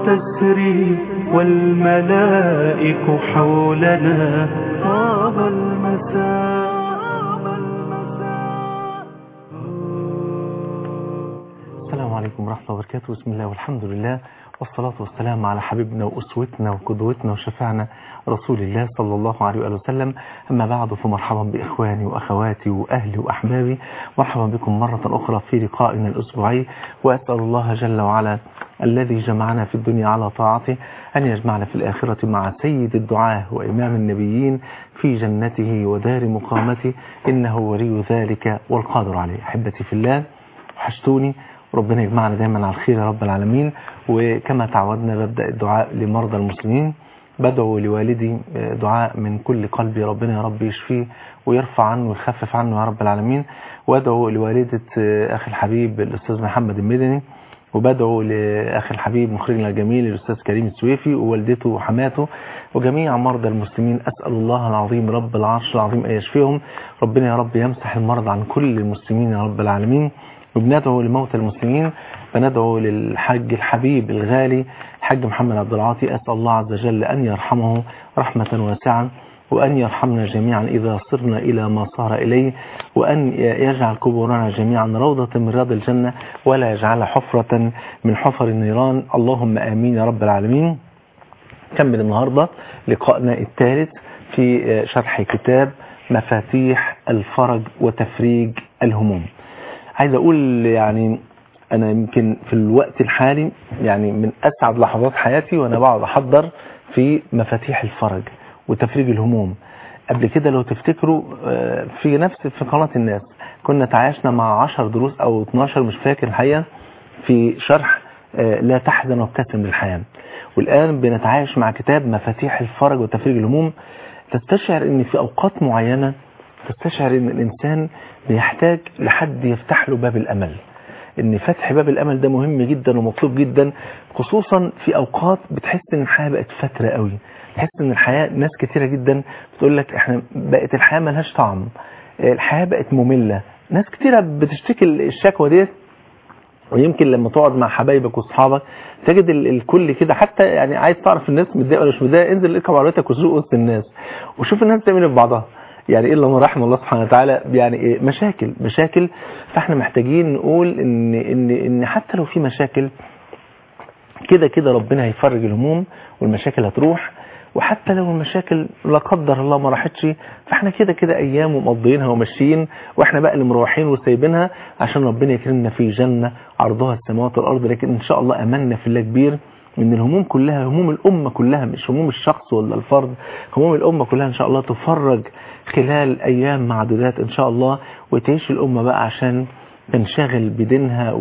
تسري والملائك حولنا طاب المساء السلام عليكم ورحمة الله وبركاته بسم الله والحمد لله والصلاة والسلام على حبيبنا وأسوتنا وقدوتنا وشفعنا رسول الله صلى الله عليه وآله وسلم أما بعد فمرحبا بإخواني وأخواتي وأهلي وأحبابي مرحبا بكم مرة أخرى في لقائنا الأسبوعي وأسأل الله جل وعلا الذي جمعنا في الدنيا على طاعته أن يجمعنا في الآخرة مع سيد الدعاة وإمام النبيين في جنته ودار مقامته إنه ولي ذلك والقادر عليه أحبتي في الله وحشتوني ربنا يجمعنا دايما على الخير يا رب العالمين وكما تعودنا ببدأ الدعاء لمرضى المسلمين بدعو لوالدي دعاء من كل قلبي ربنا يا رب يشفيه ويرفع عنه ويخفف عنه يا رب العالمين وادعو لوالدة أخي الحبيب الأستاذ محمد المدني وبدعو لأخي الحبيب مخرجنا الجميل الأستاذ كريم السويفي ووالدته وحماته وجميع مرضى المسلمين أسأل الله العظيم رب العرش العظيم أن يشفيهم ربنا يا رب يمسح المرض عن كل المسلمين يا رب العالمين وبندعو لموتى المسلمين بندعو للحج الحبيب الغالي الحج محمد عبد العاطي أسأل الله عز وجل أن يرحمه رحمة واسعة وأن يرحمنا جميعا إذا صرنا إلى ما صار إليه وأن يجعل قبورنا جميعا روضة من رياض الجنة ولا يجعل حفرة من حفر النيران اللهم آمين يا رب العالمين كمل النهاردة لقائنا الثالث في شرح كتاب مفاتيح الفرج وتفريج الهموم عايز اقول يعني انا يمكن في الوقت الحالي يعني من اسعد لحظات حياتي وانا بقعد احضر في مفاتيح الفرج وتفريج الهموم قبل كده لو تفتكروا في نفس في قناة الناس كنا تعايشنا مع 10 دروس او 12 مش فاكر الحقيقة في شرح لا تحزن وابتسم للحياة والآن بنتعايش مع كتاب مفاتيح الفرج وتفريج الهموم تستشعر ان في اوقات معينة تستشعر ان الانسان بيحتاج لحد يفتح له باب الامل ان فتح باب الامل ده مهم جدا ومطلوب جدا خصوصا في اوقات بتحس ان الحياة بقت فترة قوي تحس ان الحياة ناس كتيرة جدا بتقول لك احنا بقت الحياة ملهاش طعم الحياة بقت مملة ناس كتيرة بتشتكي الشكوى ديت ويمكن لما تقعد مع حبايبك واصحابك تجد الكل كده حتى يعني عايز تعرف الناس متضايقه ولا مش متضايقه انزل اركب عربيتك وسوق وسط الناس وشوف الناس بتعمل في بعضها يعني الا ما رحم الله سبحانه وتعالى يعني إيه مشاكل مشاكل فاحنا محتاجين نقول ان ان ان حتى لو في مشاكل كده كده ربنا هيفرج الهموم والمشاكل هتروح وحتى لو المشاكل لا قدر الله ما راحتش فاحنا كده كده ايام ومقضيينها وماشيين واحنا بقى اللي مروحين وسايبينها عشان ربنا يكرمنا في جنة عرضها السماوات والارض لكن ان شاء الله املنا في الله كبير ان الهموم كلها هموم الامة كلها مش هموم الشخص ولا الفرد هموم الامة كلها ان شاء الله تفرج خلال ايام معدودات ان شاء الله وتعيش الامة بقى عشان تنشغل بدينها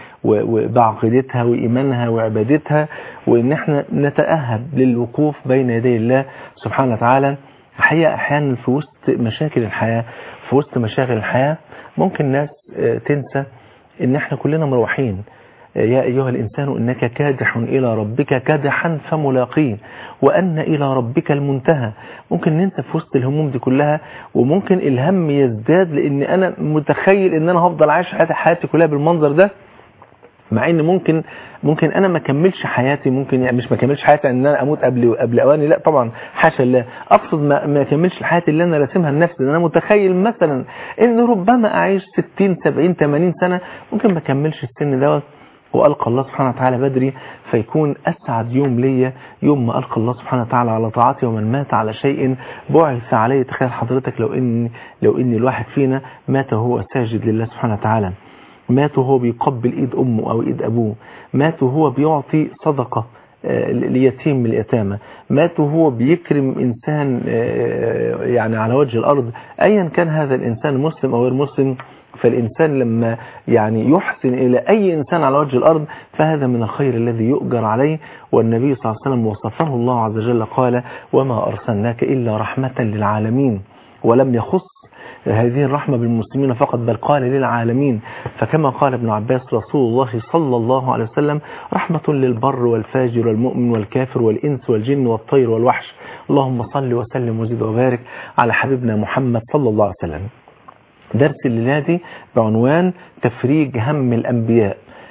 وبعقيدتها وإيمانها وعبادتها وإن احنا نتأهب للوقوف بين يدي الله سبحانه وتعالى الحقيقة أحيانا في وسط مشاكل الحياة في وسط مشاغل الحياة ممكن ناس تنسى إن احنا كلنا مروحين يا أيها الإنسان إنك كادح إلى ربك كادحا فملاقيه وأن إلى ربك المنتهى ممكن ننسى في وسط الهموم دي كلها وممكن الهم يزداد لأن أنا متخيل إن أنا هفضل عايش حياتي, حياتي كلها بالمنظر ده مع ان ممكن ممكن انا ما اكملش حياتي ممكن يعني مش ما اكملش حياتي ان انا اموت قبل قبل اواني لا طبعا حاشا الله اقصد ما ما اكملش الحياه اللي انا راسمها لنفسي انا متخيل مثلا ان ربما اعيش 60 70 80 سنه ممكن ما اكملش السن دوت وألقى الله سبحانه وتعالى بدري فيكون أسعد يوم ليا يوم ما ألقى الله سبحانه وتعالى على طاعته ومن مات على شيء بعث عليه تخيل حضرتك لو إن لو إن الواحد فينا مات وهو ساجد لله سبحانه وتعالى مات وهو بيقبل إيد أمه أو إيد أبوه مات وهو بيعطي صدقة ليتيم من اليتامى مات وهو بيكرم إنسان يعني على وجه الأرض أيا كان هذا الإنسان مسلم أو غير مسلم فالإنسان لما يعني يحسن إلى أي إنسان على وجه الأرض فهذا من الخير الذي يؤجر عليه والنبي صلى الله عليه وسلم وصفه الله عز وجل قال وما أرسلناك إلا رحمة للعالمين ولم يخص هذه الرحمة بالمسلمين فقط بل قال للعالمين فكما قال ابن عباس رسول الله صلى الله عليه وسلم رحمة للبر والفاجر والمؤمن والكافر والإنس والجن والطير والوحش اللهم صل وسلم وزد وبارك على حبيبنا محمد صلى الله عليه وسلم درس الليلة دي بعنوان تفريج هم الأنبياء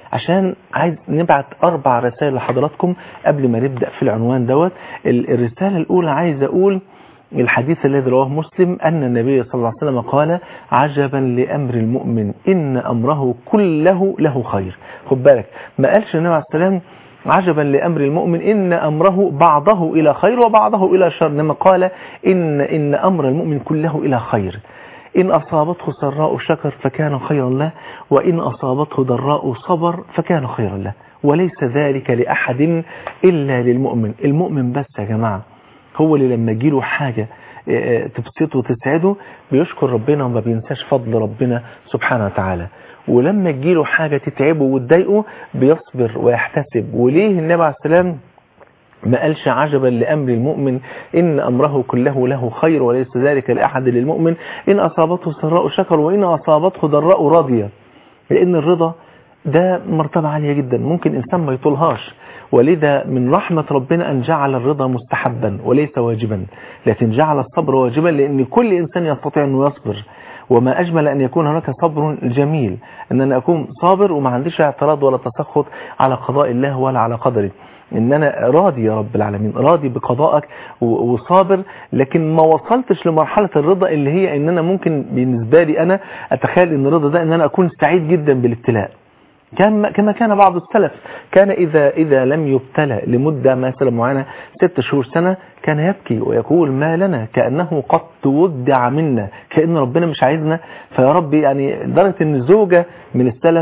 عشان عايز نبعت أربع رسائل لحضراتكم قبل ما نبدأ في العنوان دوت ال- الرسالة الأولى عايز أقول الحديث الذي رواه مسلم أن النبي صلى الله عليه وسلم قال عجبا لأمر المؤمن إن أمره كله له خير خد بالك ما قالش النبي عليه السلام عجبا لأمر المؤمن إن أمره بعضه إلى خير وبعضه إلى شر إنما قال إن, إن أمر المؤمن كله إلى خير إن أصابته سراء شكر فكان خيرا له وإن أصابته ضراء صبر فكان خيرا له وليس ذلك لأحد إلا للمؤمن المؤمن بس يا جماعة هو اللي لما يجيله حاجة آه، تبسطه وتسعده بيشكر ربنا وما بينساش فضل ربنا سبحانه وتعالى ولما تجيله حاجة تتعبه وتضايقه بيصبر ويحتسب وليه النبي عليه السلام ما قالش عجبا لأمر المؤمن إن أمره كله له خير وليس ذلك لأحد للمؤمن إن أصابته سراء شكر وإن أصابته ضراء راضية لأن الرضا ده مرتبة عالية جدا ممكن إنسان ما يطولهاش ولذا من رحمة ربنا أن جعل الرضا مستحبا وليس واجبا لكن جعل الصبر واجبا لأن كل إنسان يستطيع أنه يصبر وما أجمل أن يكون هناك صبر جميل أن أنا أكون صابر وما عنديش اعتراض ولا تسخط على قضاء الله ولا على قدره ان انا راضي يا رب العالمين راضي بقضائك و- وصابر لكن ما وصلتش لمرحلة الرضا اللي هي ان انا ممكن بالنسبة لي انا اتخيل ان الرضا ده ان انا اكون سعيد جدا بالابتلاء كما كما كان بعض السلف كان إذا إذا لم يبتلى لمدة مثلا معينة ست شهور سنة كان يبكي ويقول ما لنا كأنه قد تودع منا كأن ربنا مش عايزنا فيا رب يعني لدرجة ان زوجة من السلف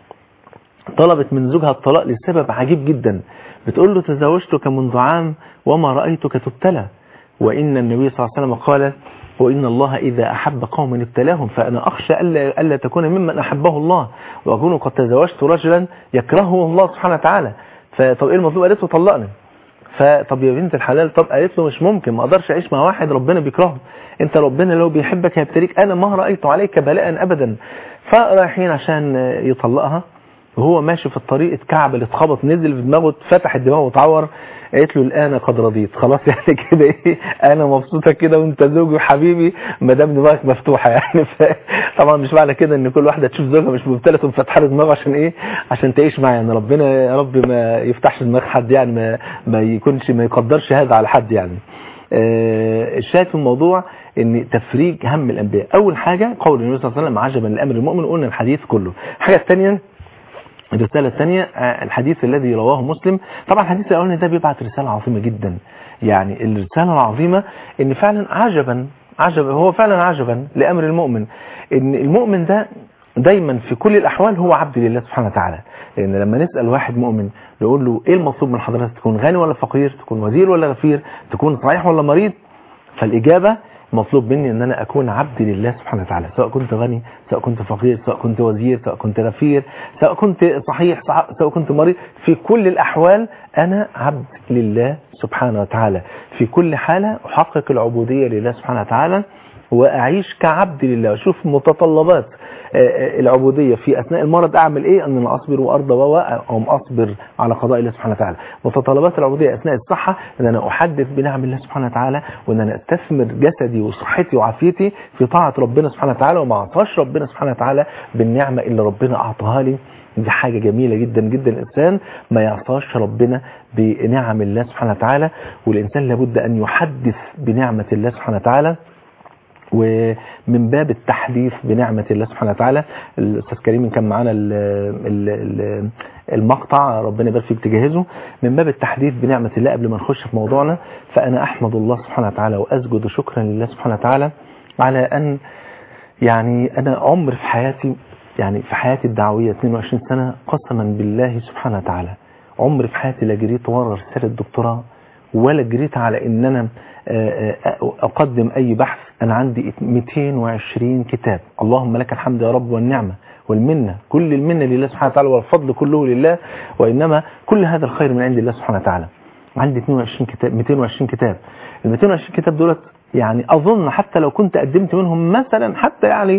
طلبت من زوجها الطلاق لسبب عجيب جدا بتقول له تزوجتك منذ عام وما رأيتك تبتلى وإن النبي صلى الله عليه وسلم قال وإن الله إذا أحب قوما ابتلاهم فأنا أخشى ألا, ألا تكون ممن أحبه الله وأكون قد تزوجت رجلا يكرهه الله سبحانه وتعالى فطب إيه المطلوب قالت له طلقني فطب يا بنت الحلال طب قالت له مش ممكن ما اقدرش اعيش مع واحد ربنا بيكرهه انت ربنا لو بيحبك هيبتليك انا ما رايت عليك بلاء ابدا فرايحين عشان يطلقها وهو ماشي في الطريق اتكعبل اتخبط نزل في دماغه فتح الدماغ واتعور قالت له الان قد رضيت خلاص يعني كده ايه انا مبسوطه كده وانت زوجي وحبيبي ما دام دماغك مفتوحه يعني ف... طبعا مش معنى كده ان كل واحده تشوف زوجها مش مبتلى تقوم فاتحه له دماغه عشان ايه عشان تعيش معاه يعني ربنا يا رب ما يفتحش دماغ حد يعني ما, ما يكونش ما يقدرش هذا على حد يعني آه، الشاهد في الموضوع ان تفريج هم الانبياء اول حاجه قول النبي صلى الله عليه وسلم عجبا لامر المؤمن قلنا الحديث كله الحاجه الثانيه الرسالة الثانية آه، الحديث الذي رواه مسلم طبعا الحديث الأولاني ده بيبعت رسالة عظيمة جدا يعني الرسالة العظيمة ان فعلا عجبا عجبا هو فعلا عجبا لأمر المؤمن ان المؤمن ده دايما في كل الأحوال هو عبد لله سبحانه وتعالى لأن لما نسأل واحد مؤمن نقول له ايه المطلوب من حضرتك تكون غني ولا فقير تكون وزير ولا غفير تكون صحيح ولا مريض فالإجابة مطلوب مني ان انا اكون عبد لله سبحانه وتعالى سواء كنت غني سواء كنت فقير سواء كنت وزير سواء كنت غفير سواء كنت صحيح سواء كنت مريض في كل الاحوال انا عبد لله سبحانه وتعالى في كل حالة احقق العبودية لله سبحانه وتعالى واعيش كعبد لله اشوف متطلبات العبودية في اثناء المرض اعمل ايه ان انا اصبر وارضى وام اصبر على قضاء الله سبحانه وتعالى متطلبات العبودية اثناء الصحة ان انا احدث بنعم الله سبحانه وتعالى وان انا استثمر جسدي وصحتي وعافيتي في طاعة ربنا سبحانه وتعالى وما اعطاش ربنا سبحانه وتعالى بالنعمة اللي ربنا اعطاها لي دي حاجة جميلة جدا جدا الإنسان ما يعصاش ربنا بنعم الله سبحانه وتعالى والإنسان لابد أن يحدث بنعمة الله سبحانه وتعالى ومن باب التحديث بنعمة الله سبحانه وتعالى الأستاذ كريم كان معانا ال ال ال المقطع ربنا يبارك فيك تجهزه من باب التحديث بنعمة الله قبل ما نخش في موضوعنا فأنا أحمد الله سبحانه وتعالى وأسجد شكرا لله سبحانه وتعالى على أن يعني أنا عمر في حياتي يعني في حياتي الدعوية 22 سنة قسما بالله سبحانه وتعالى عمر في حياتي لا جريت ورا رسالة دكتوراه ولا جريت على ان انا اقدم اي بحث انا عندي 220 كتاب اللهم لك الحمد يا رب والنعمة والمنة كل المنة لله سبحانه وتعالى والفضل كله لله وانما كل هذا الخير من عند الله سبحانه وتعالى عندي 22 كتاب 220 كتاب ال 220 كتاب دولت يعني اظن حتى لو كنت قدمت منهم مثلا حتى يعني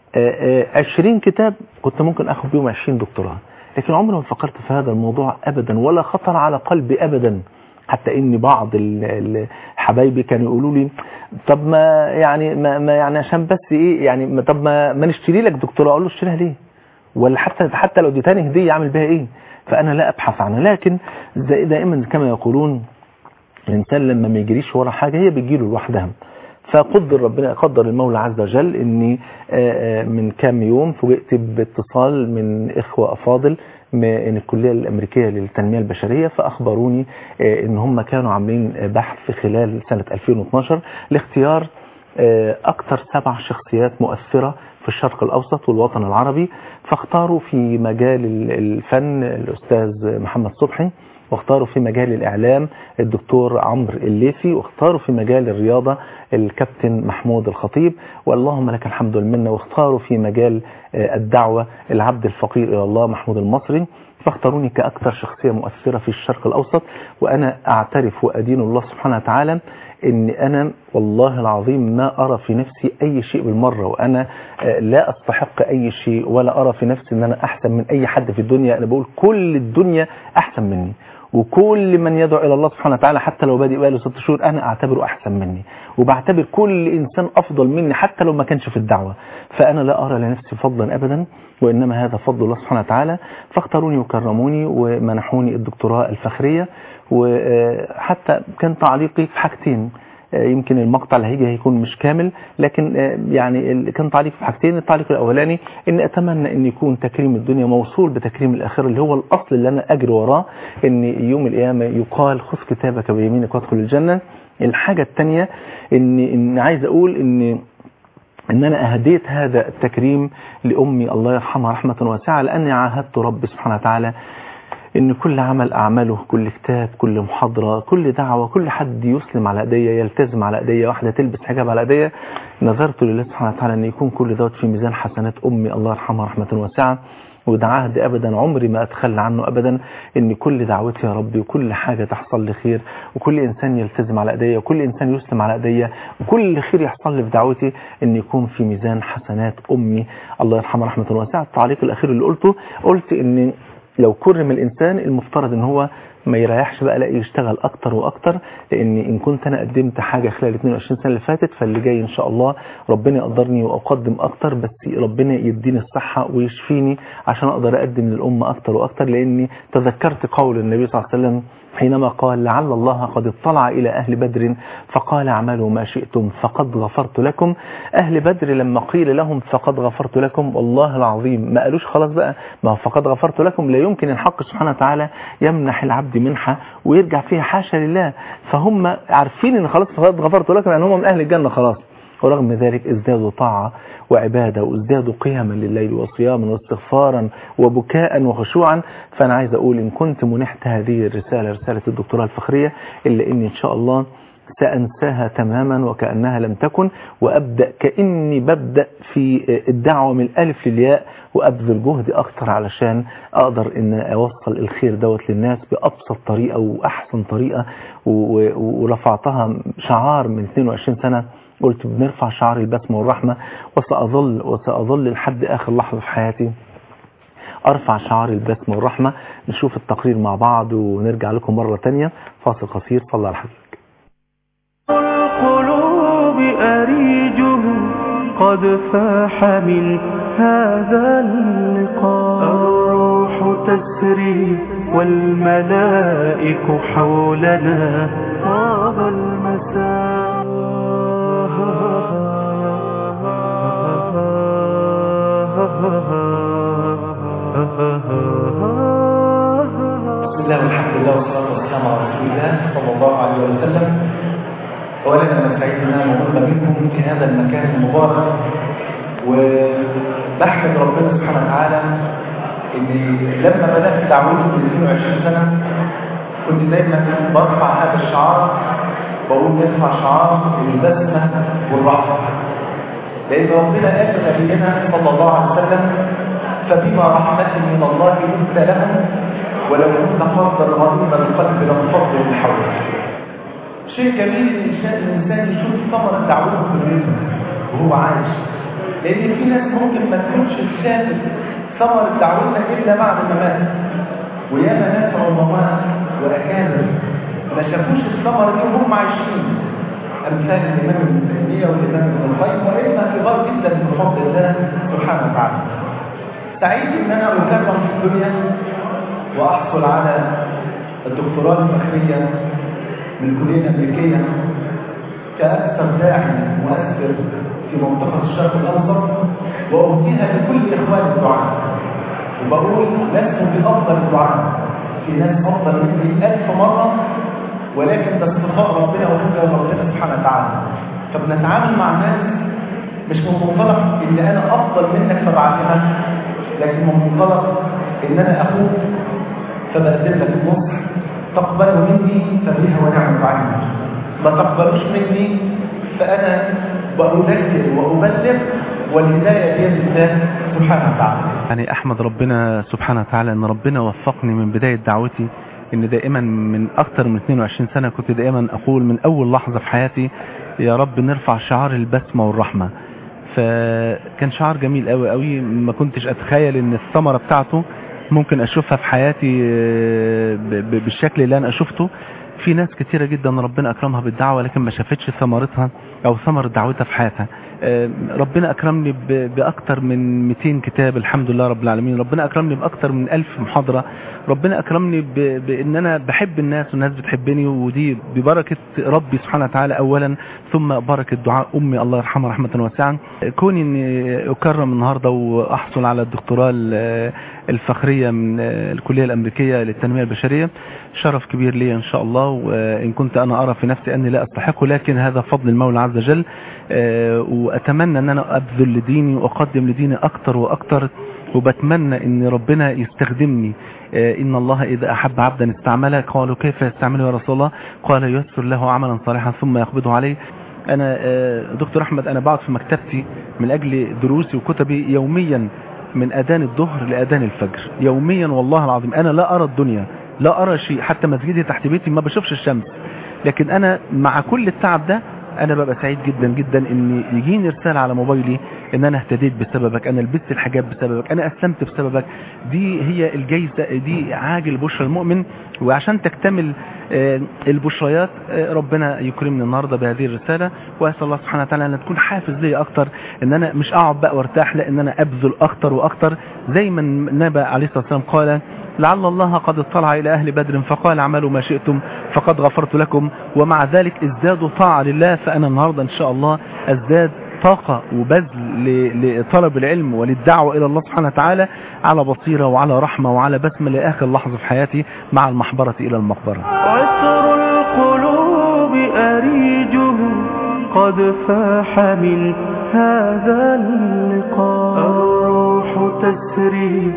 20 كتاب كنت ممكن اخذ بيهم 20 دكتوراه لكن عمري ما فكرت في هذا الموضوع ابدا ولا خطر على قلبي ابدا حتى ان بعض حبايبي كانوا يقولوا لي طب ما يعني ما, ما يعني عشان بس ايه يعني طب ما, ما نشتري لك دكتوراه اقول له اشتريها ليه ولا حتى حتى لو اديتني هديه اعمل بيها ايه فانا لا ابحث عنها لكن زي دائما كما يقولون الانسان لما ما يجريش ورا حاجه هي بتجيله لوحدها فقدر ربنا قدر المولى عز وجل اني آه، آه، من كام يوم فوجئت باتصال من اخوه افاضل من الكليه الامريكيه للتنميه البشريه فاخبروني آه، ان هم كانوا عاملين بحث خلال سنه 2012 لاختيار آه، اكثر سبع شخصيات مؤثره في الشرق الاوسط والوطن العربي فاختاروا في مجال ال- الفن الاستاذ محمد صبحي واختاروا في مجال الإعلام الدكتور عمرو الليثي واختاروا في مجال الرياضة الكابتن محمود الخطيب واللهم لك الحمد والمنة واختاروا في مجال آه، الدعوة العبد الفقير إلى الله محمود المصري فاختاروني كأكثر شخصية مؤثرة في الشرق الأوسط وأنا أعترف وأدين الله سبحانه وتعالى ان انا والله العظيم ما ارى في نفسي اي شيء بالمره وانا آه، لا استحق اي شيء ولا ارى في نفسي ان انا احسن من اي حد في الدنيا انا بقول كل الدنيا احسن مني وكل من يدعو الى الله سبحانه وتعالى حتى لو بادئ بقاله ست شهور انا اعتبره احسن مني وبعتبر كل انسان افضل مني حتى لو ما كانش في الدعوه فانا لا ارى لنفسي فضلا ابدا وانما هذا فضل الله سبحانه وتعالى فاختاروني وكرموني ومنحوني الدكتوراه الفخريه وحتى كان تعليقي في حاجتين آه، يمكن المقطع اللي هيجي هيكون مش كامل لكن آه، يعني ال- كان تعليق في حاجتين التعليق الاولاني ان اتمنى ان يكون تكريم الدنيا موصول بتكريم الاخره اللي هو الاصل اللي انا اجري وراه ان يوم القيامه يقال خذ كتابك بيمينك وادخل الجنه الحاجه الثانيه ان ان عايز اقول ان ان انا اهديت هذا التكريم لامي الله يرحمها رحمه واسعه لاني عاهدت ربي سبحانه وتعالى ان كل عمل اعمله كل كتاب كل محاضرة كل دعوة كل حد يسلم على ايديا يلتزم على ايديا واحدة تلبس حجاب على ايديا نظرت لله سبحانه وتعالى ان يكون كل دوت في ميزان حسنات امي الله يرحمها رحمة واسعة وده عهد ابدا عمري ما اتخلى عنه ابدا ان كل دعوتي يا ربي وكل حاجة تحصل لي خير وكل انسان يلتزم على ايديا وكل انسان يسلم على ايديا وكل خير يحصل لي في دعوتي ان يكون في ميزان حسنات امي الله يرحمها رحمة واسعة التعليق الاخير اللي قلته قلت ان لو كرم الانسان المفترض ان هو ما يريحش بقى لا يشتغل اكتر واكتر لان ان كنت انا قدمت حاجه خلال 22 سنه اللي فاتت فاللي جاي ان شاء الله ربنا يقدرني واقدم اكتر بس ربنا يديني الصحه ويشفيني عشان اقدر اقدم للامه اكتر واكتر لاني تذكرت قول النبي صلى الله عليه وسلم حينما قال لعل الله قد اطلع إلى أهل بدر فقال اعملوا ما شئتم فقد غفرت لكم أهل بدر لما قيل لهم فقد غفرت لكم والله العظيم ما قالوش خلاص بقى ما هو فقد غفرت لكم لا يمكن الحق سبحانه وتعالى يمنح العبد منحة ويرجع فيها حاشا لله فهم عارفين ان خلاص فقد غفرت لكم يعني هم من أهل الجنة خلاص ورغم ذلك ازدادوا طاعة وعبادة وازدادوا قياما لليل وصياما واستغفارا وبكاء وخشوعا فأنا عايز أقول إن كنت منحت هذه الرسالة رسالة الدكتوراه الفخرية إلا إني إن شاء الله سأنساها تماما وكأنها لم تكن وأبدأ كأني ببدأ في الدعوة من الألف للياء وأبذل جهد أكتر علشان أقدر إن أوصل الخير دوت للناس بأبسط طريقة وأحسن طريقة و- و- ورفعتها شعار من 22 سنة قلت بنرفع شعار البسمة والرحمة وسأظل وسأظل لحد آخر لحظة في حياتي أرفع شعار البسمة والرحمة نشوف التقرير مع بعض ونرجع لكم مرة تانية فاصل قصير صلى على حبيبك القلوب أريجه قد فاح من هذا اللقاء الروح تسري والملائك حولنا طاب المساء بسم الله والحمد لله والصلاة والسلام على رسول الله صلى الله عليه وسلم أولا أنا سعيد أن أنا موجود منكم في هذا المكان المبارك وبحمد ربنا سبحانه وتعالى إن لما بدأت دعوتي من 22 سنة كنت دايما برفع هذا الشعار بقول نرفع شعار البسمة والرحمة لأن ربنا قال لنبينا صلى الله عليه وسلم فبما رحمة من الله لنت لهم ولو كنت فظا غليظ القلب لانفضوا من حولك شيء جميل الانسان الانسان يشوف ثمرة دعوته في الرزق وهو عايش لان في ناس ممكن ما تكونش شافت ثمرة دعوتها الا بعد ما مات وياما ناس عظماء واكابر ما شافوش الثمرة دي وهم عايشين امثال الامام ابن تيميه والامام ابن القيم وائمه كبار جدا بفضل الله سبحانه وتعالى سعيد ان انا اكرم في الدنيا واحصل على الدكتوراه الفخريه من الكليه الامريكيه كاكثر داعي مؤثر في منطقه الشرق الاوسط واهديها لكل اخوان الدعاء وبقول لست بافضل الدعاء في ناس افضل مني الف مره ولكن ده اصطفاء ربنا وفضل ربنا سبحانه وتعالى فبنتعامل مع الناس مش من منطلق ان انا افضل منك فبعلمك لكن من منطلق ان انا اخوك فبقدم لك النصح تقبله مني فبها ونعم بعينك ما تقبلوش مني فانا بأذكر وأبلغ والهداية بيد الله سبحانه وتعالى يعني احمد ربنا سبحانه وتعالى ان ربنا وفقني من بداية دعوتي ان دائما من اكتر من 22 سنة كنت دائما اقول من اول لحظة في حياتي يا رب نرفع شعار البسمة والرحمة فكان شعار جميل قوي قوي ما كنتش اتخيل ان الثمرة بتاعته ممكن اشوفها في حياتي ب- ب- بالشكل اللي انا شفته في ناس كتيرة جدا ربنا اكرمها بالدعوة لكن ما شافتش ثمرتها او ثمر دعوتها في حياتها آه، ربنا اكرمني ب- باكتر من 200 كتاب الحمد لله رب العالمين ربنا اكرمني باكتر من 1000 محاضرة ربنا اكرمني ب- بان انا بحب الناس والناس بتحبني ودي ببركة ربي سبحانه وتعالى اولا ثم بركة دعاء امي الله يرحمها رحمة واسعة كوني اني اكرم النهاردة واحصل على الدكتوراه ال- الفخرية من الكلية الامريكية للتنمية البشرية شرف كبير لي ان شاء الله وان كنت انا ارى في نفسي اني لا استحقه لكن هذا فضل المولى عز وجل آه، واتمنى ان انا ابذل لديني واقدم لديني اكتر واكتر وبتمنى ان ربنا يستخدمني آه، ان الله اذا احب عبدا استعمله قالوا كيف يستعمله يا رسول الله قال ييسر له عملا صالحا ثم يقبضه عليه انا آه، دكتور احمد انا بقعد في مكتبتي من اجل دروسي وكتبي يوميا من اذان الظهر لاذان الفجر يوميا والله العظيم انا لا ارى الدنيا لا ارى شيء حتى مسجدي تحت بيتي ما بشوفش الشمس لكن انا مع كل التعب ده انا ببقى سعيد جدا جدا ان يجيني رسالة على موبايلي ان انا اهتديت بسببك انا لبست الحجاب بسببك انا اسلمت بسببك دي هي الجايزة دي عاجل بشرى المؤمن وعشان تكتمل آه، البشريات آه، ربنا يكرمني النهاردة بهذه الرسالة واسال الله سبحانه وتعالى ان تكون حافز لي اكتر ان انا مش اقعد بقى وارتاح لا ان انا ابذل اكتر واكتر زي ما النبي عليه الصلاة والسلام قال لعل الله قد اطلع إلى أهل بدر فقال اعملوا ما شئتم فقد غفرت لكم ومع ذلك ازدادوا طاعة لله فأنا النهاردة إن شاء الله ازداد طاقة وبذل ل- لطلب العلم وللدعوة إلى الله سبحانه وتعالى على بصيرة وعلى رحمة وعلى بسمة لآخر لحظة في حياتي مع المحبرة إلى المقبرة عطر القلوب أريجه قد فاح من هذا اللقاء الروح تسري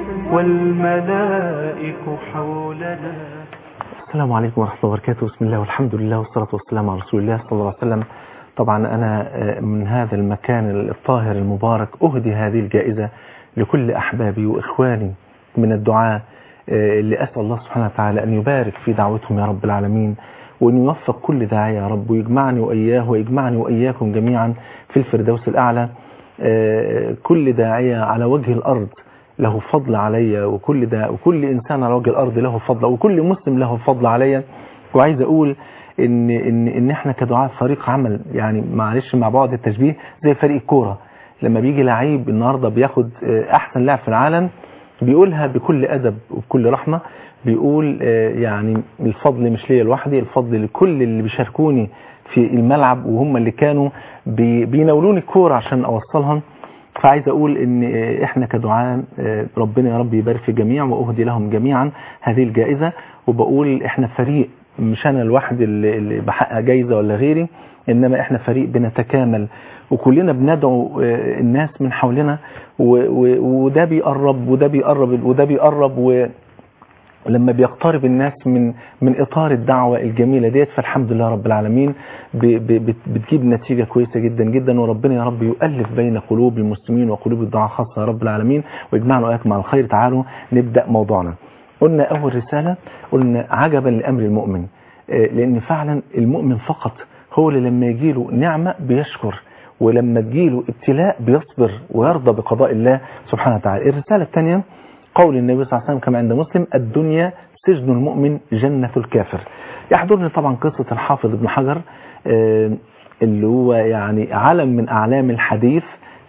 والملائك حولنا السلام عليكم ورحمة الله وبركاته بسم الله والحمد لله والصلاة والسلام على رسول الله صلى الله عليه وسلم طبعا أنا آه، من هذا المكان الطاهر المبارك أهدي هذه الجائزة لكل أحبابي وإخواني من الدعاء آه، اللي أسأل الله سبحانه وتعالى أن يبارك في دعوتهم يا رب العالمين وأن يوفق كل داعية يا رب ويجمعني وإياه ويجمعني وإياكم جميعا في الفردوس الأعلى آه، كل داعية على وجه الأرض له فضل عليا وكل ده وكل انسان على وجه الارض له فضل وكل مسلم له فضل عليا وعايز اقول ان ان ان احنا كدعاة فريق عمل يعني معلش مع بعض التشبيه زي فريق الكوره لما بيجي لعيب النهارده بياخد آه، احسن لاعب في العالم بيقولها بكل ادب وبكل رحمه بيقول آه، يعني الفضل مش ليا لوحدي الفضل لكل اللي بيشاركوني في الملعب وهم اللي كانوا بي- بيناولوني الكوره عشان اوصلها فعايز اقول ان احنا كدعاء ربنا يا رب يبارك في الجميع واهدي لهم جميعا هذه الجائزة وبقول احنا فريق مش انا لوحدي اللي اللي بحقق جايزة ولا غيري انما احنا فريق بنتكامل وكلنا بندعو آه، الناس من حولنا و- و- وده بيقرب وده بيقرب وده بيقرب و لما بيقترب الناس من من اطار الدعوه الجميله ديت فالحمد لله رب العالمين ب- ب- بت- بتجيب نتيجه كويسه جدا جدا وربنا يا رب يؤلف بين قلوب المسلمين وقلوب الدعاء خاصه يا رب العالمين ويجمعنا واياكم على الخير تعالوا نبدا موضوعنا. قلنا اول رساله قلنا عجبا لامر المؤمن آه، لان فعلا المؤمن فقط هو اللي لما يجيله نعمه بيشكر ولما تجيله ابتلاء بيصبر ويرضى بقضاء الله سبحانه وتعالى. الرساله الثانيه قول النبي صلى الله عليه وسلم كما عند مسلم الدنيا سجن المؤمن جنة الكافر يحضرني طبعا قصة الحافظ ابن حجر آه، اللي هو يعني علم من أعلام الحديث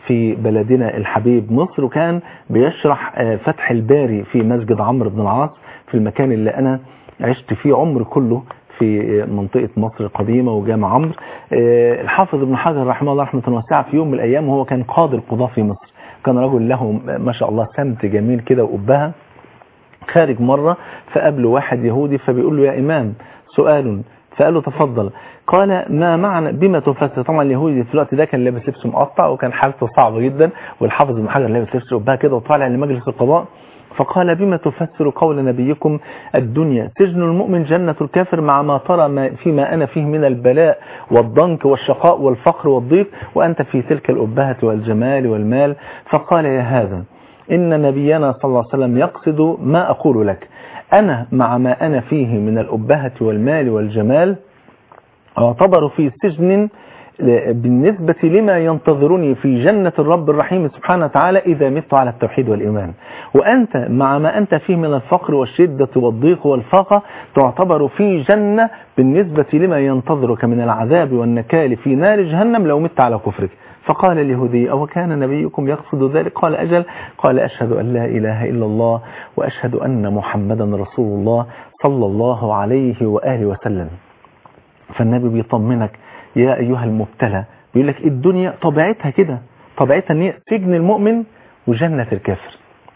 في بلدنا الحبيب مصر وكان بيشرح آه، فتح الباري في مسجد عمرو بن العاص في المكان اللي أنا عشت فيه عمري كله في منطقة مصر القديمة وجامع عمرو آه، الحافظ ابن حجر رحمه الله رحمة واسعة في يوم من الأيام وهو كان قاضي القضاة في مصر كان رجل له ما شاء الله سمت جميل كده وقبها خارج مرة فقابله واحد يهودي فبيقول له يا إمام سؤال فقال له تفضل قال ما معنى بما تفسر طبعا اليهودي في الوقت ده كان لابس لبس مقطع وكان حالته صعبة جدا والحافظ ابن حجر لابس لبس قبها كده وطالع لمجلس القضاء فقال بما تفسر قول نبيكم الدنيا سجن المؤمن جنة الكافر مع ما ترى ما فيما أنا فيه من البلاء والضنك والشقاء والفقر والضيق وأنت في تلك الأبهة والجمال والمال فقال يا هذا إن نبينا صلى الله عليه وسلم يقصد ما أقول لك أنا مع ما أنا فيه من الأبهة والمال والجمال اعتبر في سجن بالنسبة لما ينتظرني في جنة الرب الرحيم سبحانه وتعالى إذا مت على التوحيد والإيمان وأنت مع ما أنت فيه من الفقر والشدة والضيق والفاقة تعتبر في جنة بالنسبة لما ينتظرك من العذاب والنكال في نار جهنم لو مت على كفرك فقال اليهودي أو كان نبيكم يقصد ذلك قال أجل قال أشهد أن لا إله إلا الله وأشهد أن محمدا رسول الله صلى الله عليه وآله وسلم فالنبي بيطمنك يا أيها المبتلى بيقول لك الدنيا طبيعتها كده طبيعتها ان هي سجن المؤمن وجنة الكافر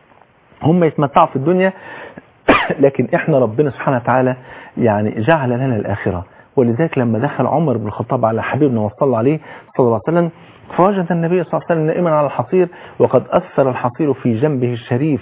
هم يتمتعوا في الدنيا لكن احنا ربنا سبحانه وتعالى يعني جعل لنا الآخرة ولذلك لما دخل عمر بن الخطاب على حبيبنا وصلى عليه صلى الله عليه وسلم فوجد النبي صلى الله عليه وسلم نائما على الحصير وقد أثر الحصير في جنبه الشريف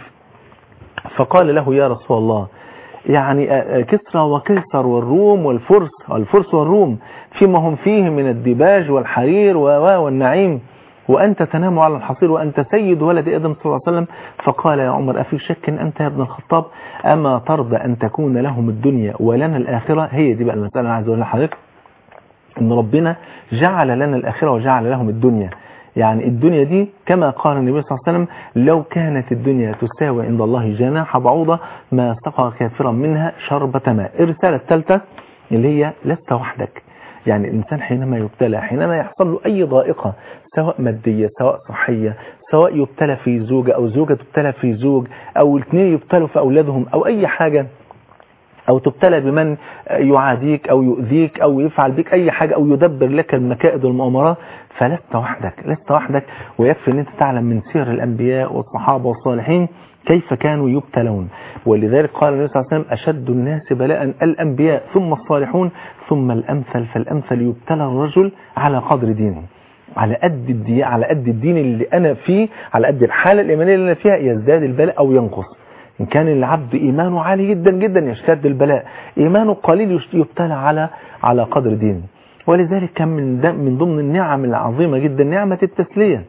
فقال له يا رسول الله يعني كسرى وقيصر والروم والفرس الفرس والروم فيما هم فيه من الدباج والحرير والنعيم وأنت تنام على الحصير وأنت سيد ولد آدم صلى الله عليه وسلم فقال يا عمر أفي شك أنت يا ابن الخطاب أما ترضى أن تكون لهم الدنيا ولنا الآخرة هي دي بقى المسألة أنا عايز أقول لحضرتك أن ربنا جعل لنا الآخرة وجعل لهم الدنيا يعني الدنيا دي كما قال النبي صلى الله عليه وسلم لو كانت الدنيا تساوي عند الله جناح بعوضة ما سقى كافرا منها شربة ماء الرسالة الثالثة اللي هي لست وحدك يعني الإنسان حينما يبتلى حينما يحصل له أي ضائقة سواء مادية سواء صحية سواء يبتلى في زوجة أو زوجة تبتلى في زوج أو الاثنين يبتلوا في أولادهم أو أي حاجة أو تبتلى بمن يعاديك أو يؤذيك أو يفعل بك أي حاجة أو يدبر لك المكائد والمؤامرات فلست وحدك لست وحدك ويكفي أن أنت تعلم من سير الأنبياء والصحابة والصالحين كيف كانوا يبتلون ولذلك قال النبي صلى الله عليه وسلم أشد الناس بلاء الأنبياء ثم الصالحون ثم الأمثل فالأمثل يبتلى الرجل على قدر دينه على قد الدين على قد الدين اللي أنا فيه على قد الحالة الإيمانية اللي أنا فيها يزداد البلاء أو ينقص إن كان العبد إيمانه عالي جدا جدا يشتد البلاء إيمانه قليل يبتلى على على قدر دينه ولذلك كان من من ضمن النعم العظيمة جدا نعمة التسلية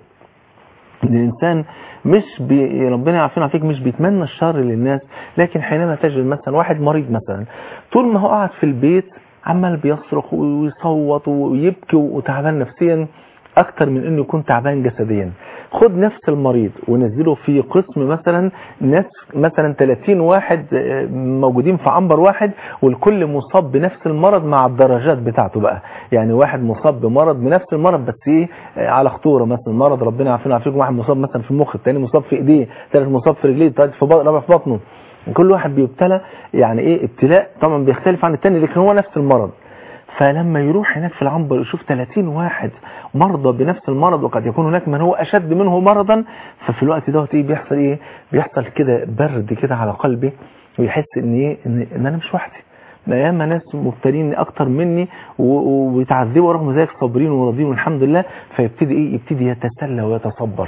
ان الانسان مش بي ربنا يعافينا فيك مش بيتمنى الشر للناس لكن حينما تجد مثلا واحد مريض مثلا طول ما هو قاعد في البيت عمال بيصرخ ويصوت ويبكي وتعبان نفسيا اكتر من انه يكون تعبان جسديا خد نفس المريض ونزله في قسم مثلا ناس مثلا 30 واحد موجودين في عنبر واحد والكل مصاب بنفس المرض مع الدرجات بتاعته بقى يعني واحد مصاب بمرض بنفس المرض بس ايه على خطوره مثلا مرض ربنا يعافينا ويعافيكم واحد مصاب مثلا في المخ الثاني مصاب في ايديه ثالث مصاب في رجليه ثالث في رابع في بطنه كل واحد بيبتلى يعني ايه ابتلاء طبعا بيختلف عن الثاني لكن هو نفس المرض فلما يروح هناك في العنبر يشوف 30 واحد مرضى بنفس المرض وقد يكون هناك من هو أشد منه مرضا ففي الوقت دوت ايه بيحصل ايه بيحصل كده برد كده على قلبي ويحس ان ايه ان, إن انا مش وحدي ياما ناس مبتلين اكتر مني ويتعذبوا رغم ذلك صابرين وراضيين والحمد لله فيبتدي ايه يبتدي يتسلى ويتصبر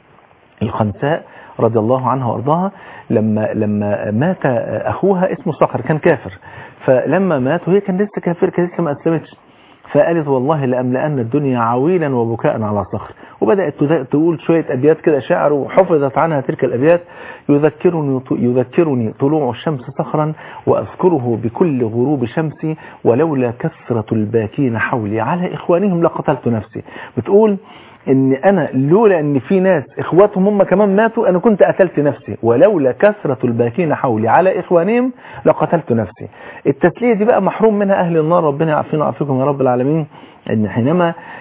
الخنساء رضي الله عنها وارضاها لما لما مات اخوها اسمه صخر كان كافر فلما مات وهي كان لسه كافر كان لسه ما اسلمتش فقالت والله لأملأن الدنيا عويلا وبكاء على صخر وبدأت تقول شوية أبيات كده شعر وحفظت عنها تلك الأبيات يذكرني, يذكرني طلوع الشمس صخرا وأذكره بكل غروب شمسي ولولا كثرة الباكين حولي على إخوانهم لقتلت نفسي بتقول ان انا لولا ان في ناس اخواتهم هم كمان ماتوا انا كنت قتلت نفسي ولولا كثرة الباكين حولي على اخوانهم لقتلت نفسي التسلية دي بقى محروم منها اهل النار ربنا يعافينا ويعافيكم يا رب العالمين ان حينما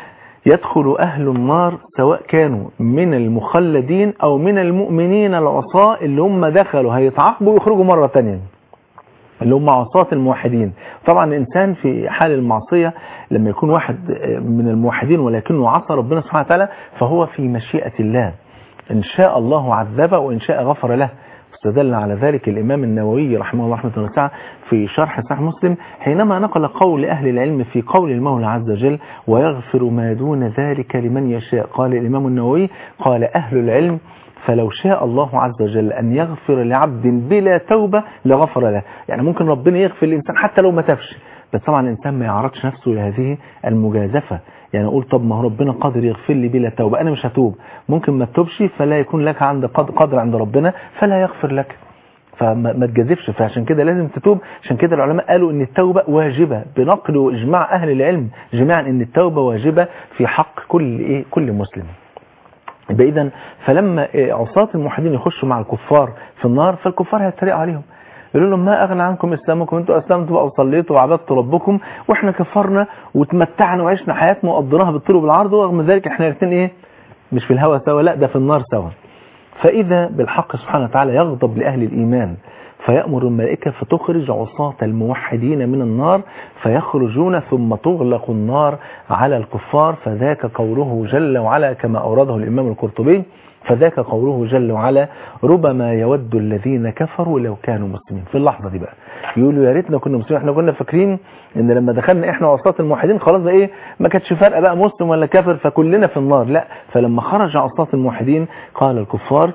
يدخل أهل النار سواء كانوا من المخلدين أو من المؤمنين العصاة اللي هم دخلوا هيتعاقبوا ويخرجوا مرة تانية اللي هم عصاة الموحدين طبعا الإنسان في حال المعصية لما يكون واحد من الموحدين ولكنه عصى ربنا سبحانه وتعالى فهو في مشيئة الله إن شاء الله عذبه وإن شاء غفر له استدل على ذلك الإمام النووي رحمه الله رحمة واسعة في شرح صحيح مسلم حينما نقل قول أهل العلم في قول المولى عز وجل ويغفر ما دون ذلك لمن يشاء قال الإمام النووي قال أهل العلم فلو شاء الله عز وجل أن يغفر لعبد بلا توبة لغفر له يعني ممكن ربنا يغفر الإنسان حتى لو ما تفش بس طبعا الإنسان ما يعرضش نفسه لهذه المجازفة يعني أقول طب ما هو ربنا قادر يغفر لي بلا توبة أنا مش هتوب ممكن ما تتوبش فلا يكون لك عند قدر عند ربنا فلا يغفر لك فما تجازفش فعشان كده لازم تتوب عشان كده العلماء قالوا ان التوبة واجبة بنقل واجماع اهل العلم جميعا ان التوبة واجبة في حق كل ايه كل مسلم يبقى اذا فلما عصاة الموحدين يخشوا مع الكفار في النار فالكفار هيتريقوا عليهم يقولوا لهم ما اغنى عنكم اسلامكم انتوا اسلمتوا بقى وصليتوا وعبدتوا ربكم واحنا كفرنا وتمتعنا وعشنا حياتنا وقضيناها بالطول وبالعرض ورغم ذلك احنا الاثنين ايه مش في الهوى سوا لا ده في النار سوا فاذا بالحق سبحانه وتعالى يغضب لاهل الايمان فيأمر الملائكة فتخرج عصاة الموحدين من النار فيخرجون ثم تغلق النار على الكفار فذاك قوله جل وعلا كما أورده الإمام القرطبي فذاك قوله جل وعلا ربما يود الذين كفروا لو كانوا مسلمين في اللحظة دي بقى يقولوا يا ريتنا كنا مسلمين احنا كنا فاكرين ان لما دخلنا احنا عصاة الموحدين خلاص ده ايه ما كانتش فارقه بقى مسلم ولا كافر فكلنا في النار لا فلما خرج عصاة الموحدين قال الكفار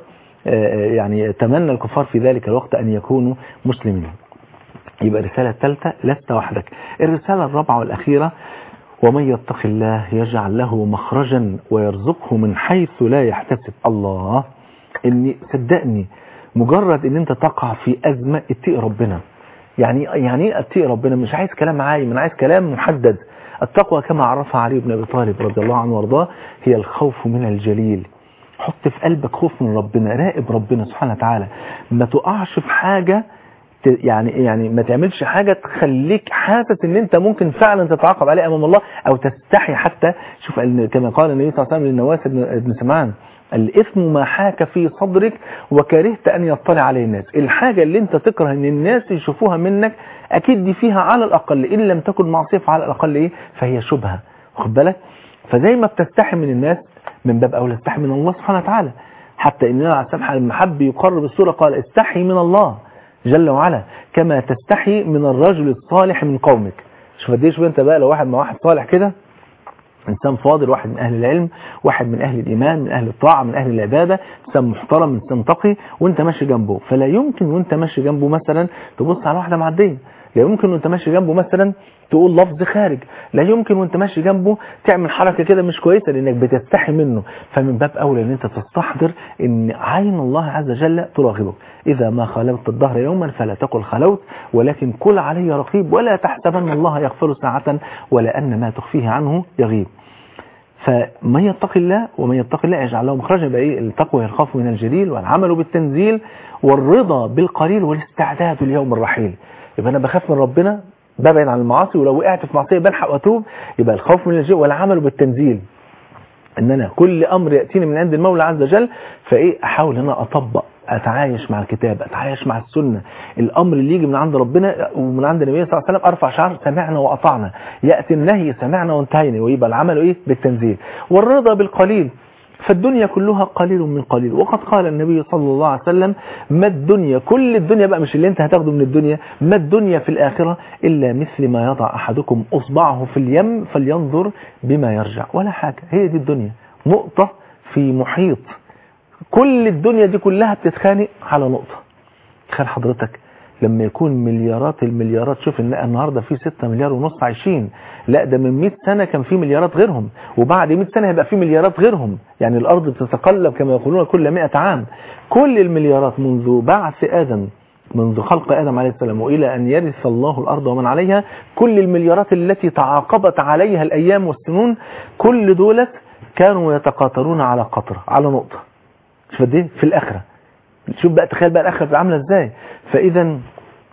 يعني تمنى الكفار في ذلك الوقت أن يكونوا مسلمين يبقى الرسالة الثالثة لست وحدك الرسالة الرابعة والأخيرة ومن يتق الله يجعل له مخرجا ويرزقه من حيث لا يحتسب الله اني صدقني مجرد ان انت تقع في أزمة اتقي ربنا يعني يعني ايه اتقي ربنا مش عايز كلام عايم انا عايز كلام محدد التقوى كما عرفها علي بن ابي طالب رضي الله عنه وارضاه هي الخوف من الجليل حط في قلبك خوف من ربنا راقب ربنا سبحانه وتعالى ما تقعش في حاجة يعني يعني ما تعملش حاجة تخليك حاسس ان انت ممكن فعلا تتعاقب عليه امام الله او تستحي حتى شوف كما قال النبي صلى الله عليه وسلم للنواس بن سمعان الإثم ما حاك في صدرك وكرهت أن يطلع عليه الناس الحاجة اللي انت تكره ان الناس يشوفوها منك أكيد دي فيها على الأقل إن لم تكن معصية فعلى الأقل إيه فهي شبهة واخد بالك فزي ما بتستحي من الناس من باب أولى استحي من الله سبحانه وتعالى حتى إننا على السمح المحب يقرب السورة قال استحي من الله جل وعلا كما تستحي من الرجل الصالح من قومك شوف قد ايه انت بقى لو واحد مع واحد صالح كده انسان فاضل واحد من اهل العلم واحد من اهل الايمان من اهل الطاعه من اهل العباده انسان محترم انسان تقي وانت ماشي جنبه فلا يمكن وانت ماشي جنبه مثلا تبص على واحده معديه لا يمكن وانت ماشي جنبه مثلا تقول لفظ خارج لا يمكن وانت ماشي جنبه تعمل حركة كده مش كويسة لانك بتستحي منه فمن باب اولى ان انت تستحضر ان عين الله عز وجل تراقبك اذا ما خلوت الظهر يوما فلا تقل خلوت ولكن كل علي رقيب ولا تحسبن الله يغفر ساعة ولا ان ما تخفيه عنه يغيب فمن يتقي الله ومن يتقي الله يجعل له مخرجا يبقى ايه التقوى الخوف من الجليل والعمل بالتنزيل والرضا بالقليل والاستعداد ليوم الرحيل يبقى انا بخاف من ربنا ببعد عن المعاصي ولو وقعت في معصيه بلحق واتوب يبقى الخوف من الجليل والعمل بالتنزيل ان انا كل امر ياتيني من عند المولى عز وجل فايه احاول ان انا اطبق اتعايش مع الكتاب اتعايش مع السنه الامر اللي يجي من عند ربنا ومن عند النبي صلى الله عليه وسلم ارفع شعر سمعنا واطعنا ياتي النهي سمعنا وانتهينا ويبقى العمل ايه بالتنزيل والرضا بالقليل فالدنيا كلها قليل من قليل وقد قال النبي صلى الله عليه وسلم ما الدنيا كل الدنيا بقى مش اللي انت هتاخده من الدنيا ما الدنيا في الآخرة إلا مثل ما يضع أحدكم أصبعه في اليم فلينظر بما يرجع ولا حاجة هي دي الدنيا نقطة في محيط كل الدنيا دي كلها بتتخانق على نقطة تخيل حضرتك لما يكون مليارات المليارات شوف ان النهارده في 6 مليار ونص عايشين لا ده من 100 سنه كان في مليارات غيرهم وبعد 100 سنه هيبقى في مليارات غيرهم يعني الارض بتتقلب كما يقولون كل 100 عام كل المليارات منذ بعث ادم منذ خلق آدم عليه السلام وإلى أن يرث الله الأرض ومن عليها كل المليارات التي تعاقبت عليها الأيام والسنون كل دولت كانوا يتقاطرون على قطرة على نقطة شوف دي في الآخرة شوف بقى تخيل بقى الآخرة عاملة إزاي فإذا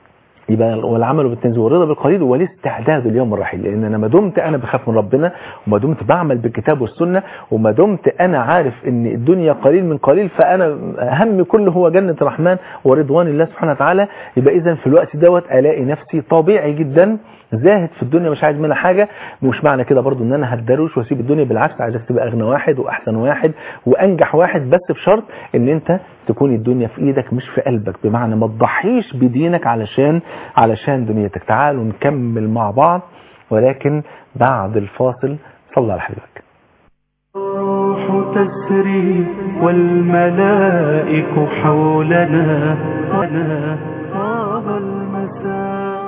يبقى والعمل بالتنزيل والرضا بالقليل والاستعداد ليوم الرحيل لان انا ما دمت انا بخاف من ربنا وما دمت بعمل بالكتاب والسنه وما دمت انا عارف ان الدنيا قليل من قليل فانا همي كله هو جنه الرحمن ورضوان الله سبحانه وتعالى يبقى اذا في الوقت دوت الاقي نفسي طبيعي جدا زاهد في الدنيا مش عايز منها حاجه مش معنى كده برضو ان انا هتدروش واسيب الدنيا بالعكس عايزك تبقى اغنى واحد واحسن واحد وانجح واحد بس بشرط ان انت تكون الدنيا في ايدك مش في قلبك بمعنى ما تضحيش بدينك علشان علشان دنيتك تعالوا نكمل مع بعض ولكن بعد الفاصل صلى على حبيبك الروح تسري والملائك حولنا ولا طاب المساء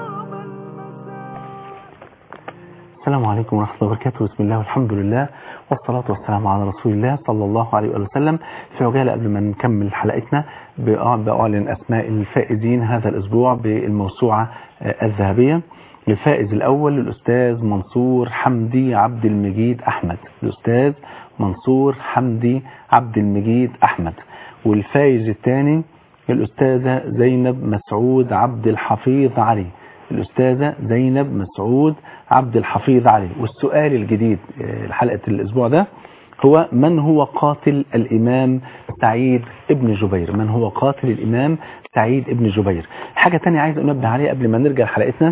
السلام عليكم ورحمة الله وبركاته بسم الله والحمد لله والصلاة والسلام على رسول الله صلى الله عليه وآله وسلم في عجالة قبل ما نكمل حلقتنا بأعلن أسماء الفائزين هذا الأسبوع بالموسوعة الذهبية الفائز الأول الأستاذ منصور حمدي عبد المجيد أحمد الأستاذ منصور حمدي عبد المجيد أحمد والفائز الثاني الأستاذة زينب مسعود عبد الحفيظ علي الأستاذة زينب مسعود عبد الحفيظ علي والسؤال الجديد حلقة الأسبوع ده هو من هو قاتل الإمام سعيد ابن جبير من هو قاتل الإمام سعيد ابن جبير حاجة تانية عايز أنبه عليها قبل ما نرجع حلقتنا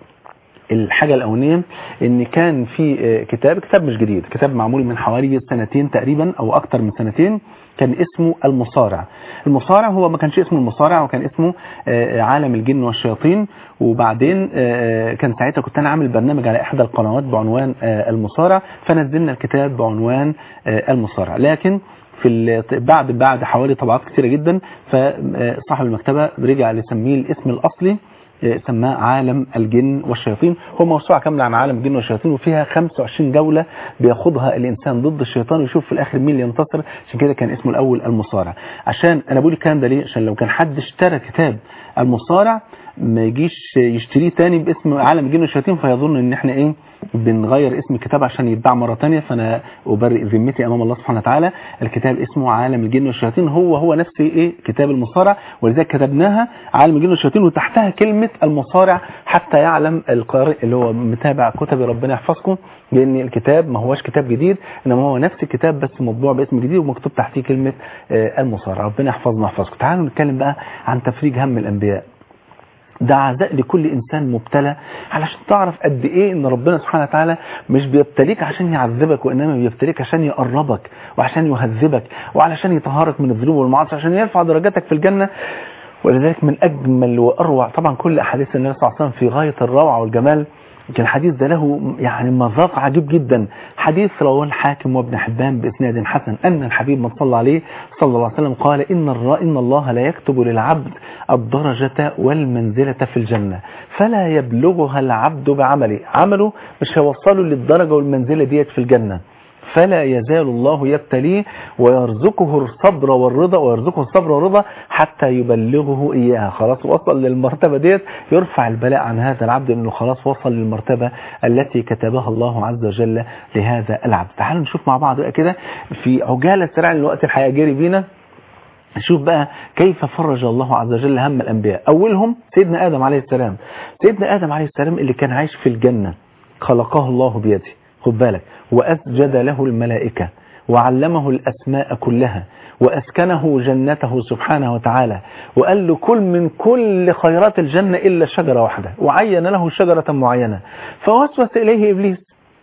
الحاجة الأولانية ان كان في كتاب كتاب مش جديد كتاب معمول من حوالي سنتين تقريبا او اكتر من سنتين كان اسمه المصارع المصارع هو ما كانش اسمه المصارع وكان اسمه عالم الجن والشياطين وبعدين كان ساعتها كنت انا عامل برنامج على احدى القنوات بعنوان المصارع فنزلنا الكتاب بعنوان المصارع لكن في بعد بعد حوالي طبعات كثيرة جدا فصاحب المكتبة رجع لسميه الاسم الأصلي سماه عالم الجن والشياطين هو موسوعة كاملة عن عالم الجن والشياطين وفيها 25 جولة بياخدها الإنسان ضد الشيطان ويشوف في الآخر مين اللي ينتصر عشان كده كان اسمه الأول المصارع عشان أنا بقول الكلام ده ليه عشان لو كان حد اشترى كتاب المصارع ما يجيش يشتريه تاني باسم عالم الجن والشياطين فيظن ان احنا ايه بنغير اسم الكتاب عشان يتباع مرة تانية فانا ابرئ ذمتي امام الله سبحانه وتعالى الكتاب اسمه عالم الجن والشياطين هو هو نفس ايه كتاب المصارع ولذلك كتبناها عالم الجن والشياطين وتحتها كلمة المصارع حتى يعلم القارئ اللي هو متابع كتب ربنا يحفظكم لان الكتاب ما هوش كتاب جديد انما هو نفس الكتاب بس مطبوع باسم جديد ومكتوب تحتيه كلمة المصارع ربنا يحفظنا ويحفظكم تعالوا نتكلم بقى عن تفريج هم الانبياء ده عزاء لكل إنسان مبتلى علشان تعرف قد إيه إن ربنا سبحانه وتعالى مش بيبتليك عشان يعذبك وإنما بيبتليك عشان يقربك وعشان يهذبك وعلشان يطهرك من الذنوب والمعاصي عشان يرفع درجاتك في الجنة ولذلك من أجمل وأروع طبعا كل أحاديث النبي صلى الله عليه وسلم في غاية الروعة والجمال كان الحديث ده له يعني مذاق عجيب جدا حديث رواه الحاكم وابن حبان بإسناد حسن أن الحبيب من صلى عليه صلى الله عليه وسلم قال إن, إن الله لا يكتب للعبد الدرجة والمنزلة في الجنة فلا يبلغها العبد بعمله عمله مش هيوصله للدرجة والمنزلة ديت في الجنة فلا يزال الله يبتليه ويرزقه الصبر والرضا ويرزقه الصبر والرضا حتى يبلغه إياها خلاص وصل للمرتبة ديت يرفع البلاء عن هذا العبد انه خلاص وصل للمرتبة التي كتبها الله عز وجل لهذا العبد تعالوا نشوف مع بعض بقى كده في عجالة سريعة الوقت الحقيقة جري بينا نشوف بقى كيف فرج الله عز وجل هم الأنبياء أولهم سيدنا آدم عليه السلام سيدنا آدم عليه السلام اللي كان عايش في الجنة خلقه الله بيده خد بالك وأسجد له الملائكة وعلمه الأسماء كلها وأسكنه جنته سبحانه وتعالى وقال له كل من كل خيرات الجنة إلا شجرة واحدة وعين له شجرة معينة فوسوس إليه إبليس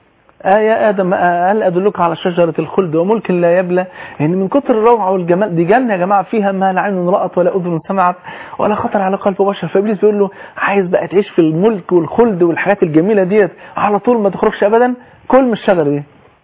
آه يا آدم هل أدلك على شجرة الخلد وملك لا يبلى يعني من كتر الروعة والجمال دي جنة يا جماعة فيها ما لا عين رأت ولا أذن سمعت ولا خطر على قلب بشر فإبليس بيقول له عايز بقى تعيش في الملك والخلد والحاجات الجميلة ديت على طول ما تخرجش أبدا كل من الشجرة دي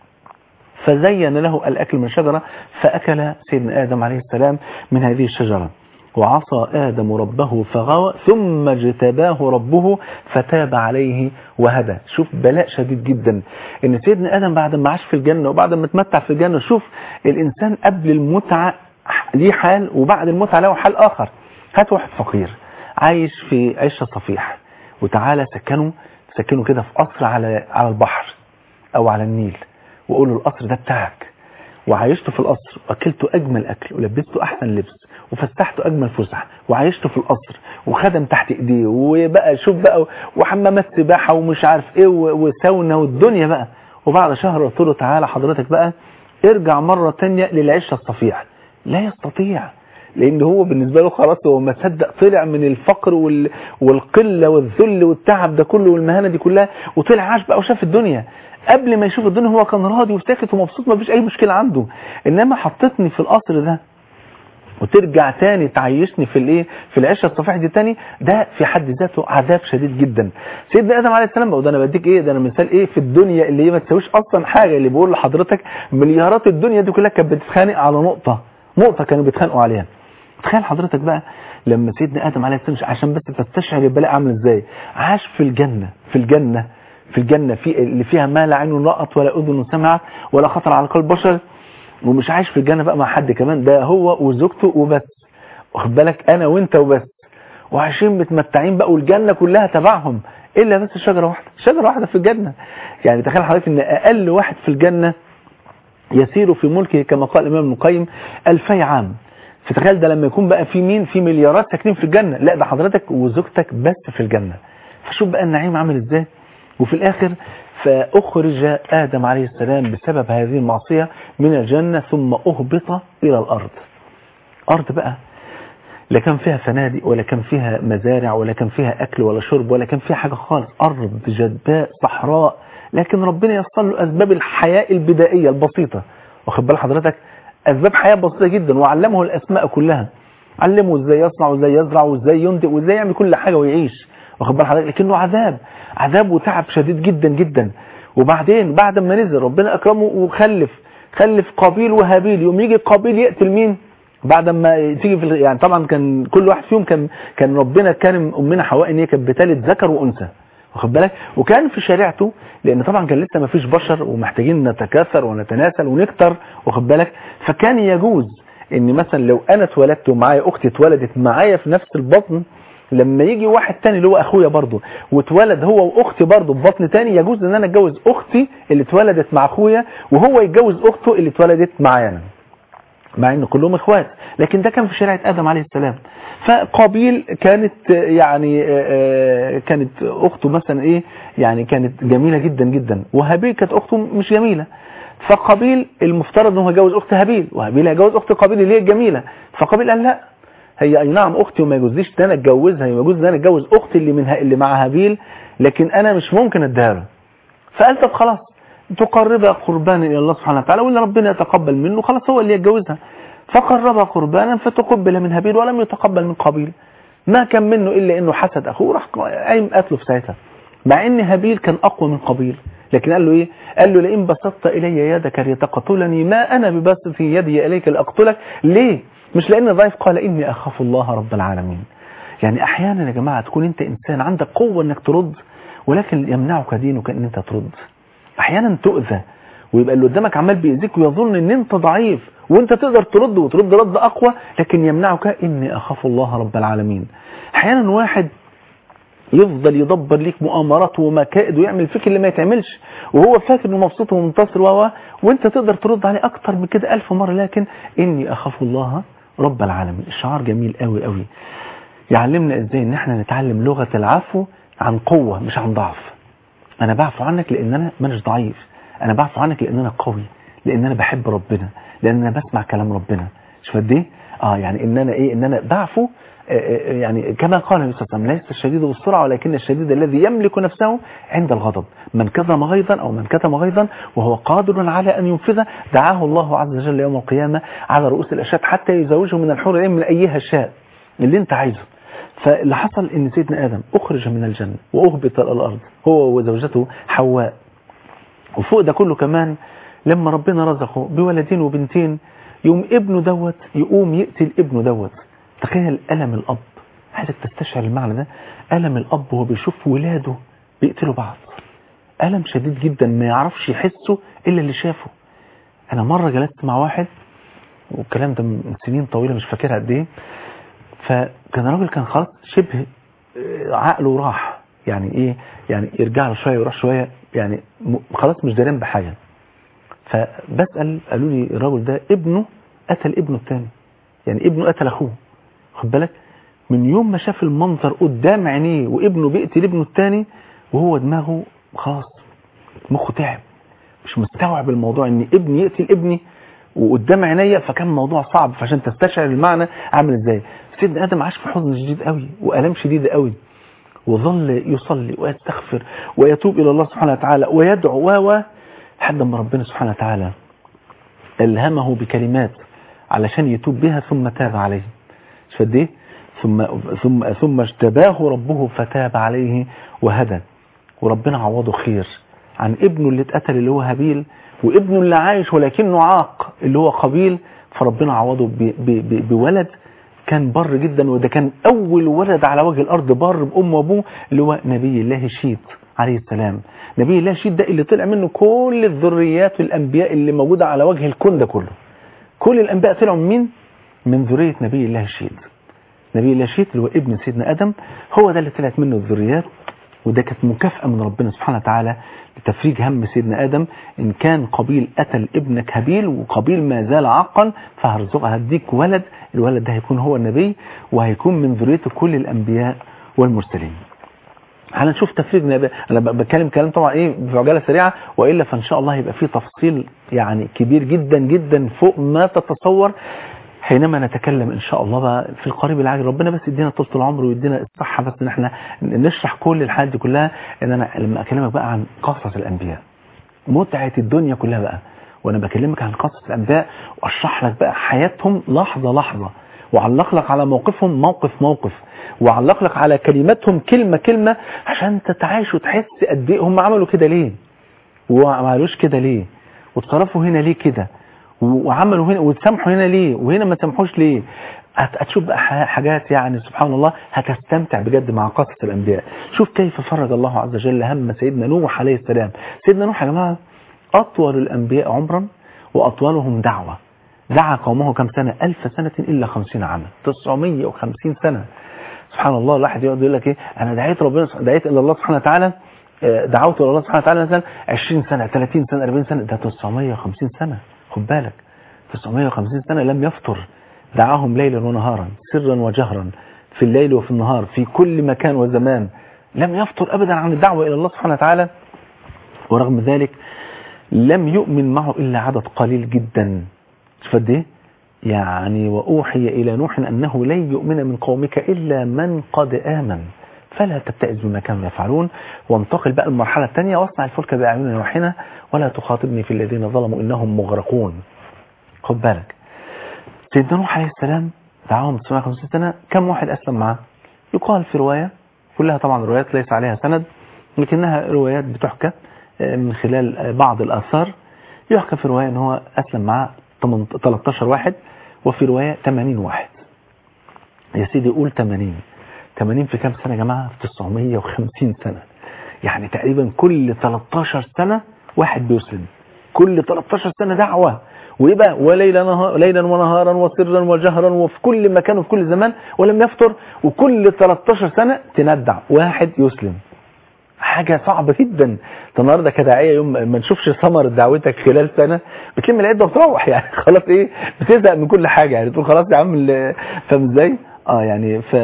فزين له الأكل من الشجرة فأكل سيدنا آدم عليه السلام من هذه الشجرة وعصى آدم ربه فغوى ثم اجتباه ربه فتاب عليه وهدى شوف بلاء شديد جدا ان سيدنا آدم بعد ما عاش في الجنة وبعد ما اتمتع في الجنة شوف الإنسان قبل المتعة ليه حال وبعد المتعة له حال آخر هات واحد فقير عايش في عيشة صفيح وتعالى سكنه سكنه كده في قصر على على البحر أو على النيل وقول له القصر ده بتاعك وعايشته في القصر واكلته اجمل اكل ولبسته احسن لبس وفسحته اجمل فسح وعيشته في القصر وخدم تحت ايديه وبقى شوف بقى وحمامات سباحه ومش عارف ايه و- وساونا والدنيا بقى وبعد شهر قلت له تعالى حضرتك بقى ارجع مره تانية للعيشه الصفيح لا يستطيع لان هو بالنسبه له خلاص هو ما صدق طلع من الفقر وال... والقله والذل والتعب ده كله والمهانه دي كلها وطلع عاش بقى وشاف الدنيا قبل ما يشوف الدنيا هو كان راضي وساكت ومبسوط ما فيش اي مشكله عنده انما حطتني في القصر ده وترجع تاني تعيشني في الايه في العيشه الصفيحه دي تاني ده في حد ذاته عذاب شديد جدا سيدنا ادم عليه السلام وده انا بديك ايه ده انا مثال ايه في الدنيا اللي هي ما تساويش اصلا حاجه اللي بقول لحضرتك مليارات الدنيا دي كلها كانت بتتخانق على نقطه نقطه كانوا بيتخانقوا عليها تخيل حضرتك بقى لما سيدنا ادم عليه السلام عشان بس تستشعر البلاء عامل ازاي عاش في الجنه في الجنه في الجنه في اللي فيها ما لا عين رأت ولا اذن سمعت ولا خطر على قلب بشر ومش عايش في الجنه بقى مع حد كمان ده هو وزوجته وبس واخد بالك انا وانت وبس وعايشين متمتعين بقى والجنه كلها تبعهم الا بس شجره واحده شجره واحده في الجنه يعني تخيل حضرتك ان اقل واحد في الجنه يسير في ملكه كما قال الامام ابن القيم الفي عام فتخيل ده لما يكون بقى في مين في مليارات ساكنين في الجنه لا ده حضرتك وزوجتك بس في الجنه فشوف بقى النعيم عامل ازاي وفي الاخر فاخرج ادم عليه السلام بسبب هذه المعصيه من الجنه ثم اهبط الى الارض ارض بقى لا كان فيها فنادق ولا كان فيها مزارع ولا كان فيها اكل ولا شرب ولا كان فيها حاجه خالص ارض جدباء صحراء لكن ربنا يصل له اسباب الحياه البدائيه البسيطه واخد بال حضرتك اسباب حياه بسيطه جدا وعلمه الاسماء كلها علمه ازاي يصنع وازاي يزرع وازاي ينتج وازاي يعمل كل حاجه ويعيش واخد بال حضرتك لكنه عذاب عذاب وتعب شديد جدا جدا وبعدين بعد ما نزل ربنا اكرمه وخلف خلف قابيل وهابيل يوم يجي قابيل يقتل مين بعد ما تيجي في ال- يعني طبعا كان كل واحد فيهم كان كان ربنا كان امنا حواء ان هي كانت بتالت ذكر وانثى واخد بالك وكان في شريعته لان طبعا كان لسه ما فيش بشر ومحتاجين نتكاثر ونتناسل ونكتر واخد بالك فكان يجوز ان مثلا لو انا اتولدت ومعايا اختي اتولدت معايا في نفس البطن لما يجي واحد تاني اللي هو اخويا برضه واتولد هو واختي برضه في بطن تاني يجوز ان انا اتجوز اختي اللي اتولدت مع اخويا وهو يتجوز اخته اللي اتولدت معايا انا مع ان كلهم اخوات لكن ده كان في شريعه ادم عليه السلام فقابيل كانت يعني آه، كانت اخته مثلا ايه يعني كانت جميله جدا جدا وهابيل كانت اخته مش جميله فقابيل المفترض ان هو يجوز اخت هابيل وهابيل هيجوز اخت قابيل اللي هي الجميله فقابيل قال لا هي اي نعم اختي وما يجوزليش ان انا اتجوزها يجوز ان انا اتجوز اختي اللي منها اللي مع هابيل لكن انا مش ممكن اديها له فقال طب خلاص تقربها قربانا الى الله سبحانه وتعالى واللي ربنا يتقبل منه خلاص هو اللي يتجوزها فقربها قربانا فتقبل من هابيل ولم يتقبل من قابيل ما كان منه الا انه حسد اخوه راح قايم قتله في ساعتها مع ان هابيل كان اقوى من قابيل لكن قال له ايه قال له لئن بسطت الي يدك لتقتلني ما انا ببسط يدي اليك لاقتلك ليه مش لان ضعيف قال اني اخاف الله رب العالمين يعني احيانا يا جماعه تكون انت انسان عندك قوه انك ترد ولكن يمنعك دينك ان انت ترد احيانا تؤذى ويبقى اللي قدامك عمال بيأذيك ويظن ان انت ضعيف وانت تقدر ترد وترد رد اقوى لكن يمنعك اني اخاف الله رب العالمين احيانا واحد يفضل يدبر ليك مؤامرات ومكائد ويعمل فيك اللي ما يتعملش وهو فاكر انه مبسوط ومنتصر و وانت تقدر ترد عليه اكتر من كده الف مره لكن اني اخاف الله رب العالمين الشعار جميل قوي قوي يعلمنا ازاي ان احنا نتعلم لغه العفو عن قوه مش عن ضعف انا بعفو عنك لان انا مانيش ضعيف انا بعفو عنك لان انا قوي لان انا بحب ربنا لان انا بسمع كلام ربنا شوف قد ايه اه يعني ان انا ايه ان انا بعفو آه، آه، يعني كما قال النبي صلى الله عليه وسلم ليس الشديد بالسرعه ولكن الشديد الذي يملك نفسه عند الغضب من كظم غيظا او من كتم غيظا وهو قادر على ان ينفذه دعاه الله عز وجل يوم القيامه على رؤوس الاشهاد حتى يزوجه من الحور العين من ايها شاء اللي انت عايزه فاللي حصل ان سيدنا ادم اخرج من الجنه واهبط الى الارض هو وزوجته حواء وفوق ده كله كمان لما ربنا رزقه بولدين وبنتين يوم ابنه دوت يقوم يقتل ابنه دوت تخيل ألم الأب عايزك تستشعر المعنى ده ألم الأب وهو بيشوف ولاده بيقتلوا بعض ألم شديد جدا ما يعرفش يحسه إلا اللي شافه أنا مرة جلست مع واحد والكلام ده من سنين طويلة مش فاكرها قد إيه فكان راجل كان خلاص شبه آه، عقله راح يعني ايه يعني يرجع له شويه ويروح شويه يعني م- خلاص مش دارين بحاجه فبسال قالوا لي الراجل ده ابنه قتل ابنه الثاني يعني ابنه قتل اخوه خد بالك من يوم ما شاف المنظر قدام عينيه وابنه بيقتل ابنه الثاني وهو دماغه خلاص مخه تعب مش مستوعب الموضوع ان ابني يقتل ابني وقدام عينيا فكان موضوع صعب فعشان تستشعر المعنى عامل ازاي سيدنا ادم عاش في حزن شديد قوي والام شديده قوي وظل يصلي ويستغفر ويتوب الى الله سبحانه وتعالى ويدعو و لحد ما ربنا سبحانه وتعالى الهمه بكلمات علشان يتوب بها ثم تاب عليه مش قد ايه ثم ثم ثم اجتباه ربه فتاب عليه وهدى وربنا عوضه خير عن ابنه اللي اتقتل اللي هو هابيل وابنه اللي عايش ولكنه عاق اللي هو قبيل فربنا عوضه ب ب ب بولد كان بر جدا وده كان اول ولد على وجه الارض بر بامه وابوه اللي هو نبي الله شيت عليه السلام نبي الله شيت ده اللي طلع منه كل الذريات والانبياء اللي موجوده على وجه الكون ده كله كل الانبياء طلعوا من مين من ذريه نبي الله شيت نبي الله شيت اللي هو ابن سيدنا ادم هو ده اللي طلعت منه الذريات وده كانت مكافأة من ربنا سبحانه وتعالى لتفريج هم سيدنا آدم إن كان قبيل قتل ابنك هابيل وقبيل ما زال عاقا فهرزق هديك ولد الولد ده هيكون هو النبي وهيكون من ذريته كل الأنبياء والمرسلين هنشوف تفريج نبي انا بتكلم كلام طبعا ايه في عجاله سريعه والا فان شاء الله هيبقى فيه تفصيل يعني كبير جدا جدا فوق ما تتصور حينما نتكلم ان شاء الله بقى في القريب العاجل ربنا بس يدينا طول العمر ويدينا الصحه بس ان احنا نشرح كل الحاجات دي كلها ان انا لما اكلمك بقى عن قصص الانبياء متعه الدنيا كلها بقى وانا بكلمك عن قصص الانبياء واشرح لك بقى حياتهم لحظه لحظه وعلق لك على موقفهم موقف موقف وعلق لك على كلماتهم كلمه كلمه عشان تتعايش وتحس قد ايه هم عملوا كده ليه وما عملوش كده ليه وتصرفوا هنا ليه كده وعملوا هنا وتسامحوا هنا ليه وهنا ما تسامحوش ليه هتشوف بقى حاجات يعني سبحان الله هتستمتع بجد مع قصص الانبياء شوف كيف فرج الله عز وجل هم سيدنا نوح عليه السلام سيدنا نوح يا جماعه اطول الانبياء عمرا واطولهم دعوه دعا قومه كم سنه ألف سنه الا خمسين عاما 950 سنه سبحان الله الواحد يقعد يقول لك ايه انا دعيت ربنا دعيت الى الله سبحانه وتعالى دعوت الى الله سبحانه وتعالى مثلا 20 سنه 30 سنه 40 سنه ده 950 سنه خد بالك 950 سنة لم يفطر دعاهم ليلا ونهارا سرا وجهرا في الليل وفي النهار في كل مكان وزمان لم يفطر أبدا عن الدعوة إلى الله سبحانه وتعالى ورغم ذلك لم يؤمن معه إلا عدد قليل جدا شفت ايه يعني وأوحي إلى نوح أنه لن يؤمن من قومك إلا من قد آمن فلا تبتئس بما كانوا يفعلون وانتقل بقى المرحلة الثانية واصنع الفلك بأعيننا وحنا ولا تخاطبني في الذين ظلموا إنهم مغرقون خد بالك سيدنا نوح عليه السلام دعاهم 950 سنة كم واحد أسلم معاه يقال في رواية كلها طبعا روايات ليس عليها سند لكنها روايات بتحكى من خلال بعض الآثار يحكى في رواية ان هو أسلم معاه 13 واحد وفي رواية 80 واحد يا سيدي قول 80 80 في كام سنة يا جماعة في 950 سنة يعني تقريبا كل 13 سنة واحد بيسلم كل 13 سنة دعوة ويبقى وليلا نهار ليلا ونهارا وسرا وجهرا وفي كل مكان وفي كل زمان ولم يفطر وكل 13 سنة تندع واحد يسلم حاجة صعبة جدا النهارده كداعية يوم ما نشوفش ثمر دعوتك خلال سنة بتلم العدة وتروح يعني خلاص ايه بتزهق من كل حاجة يعني تقول خلاص يا عم فاهم ازاي؟ اه يعني ف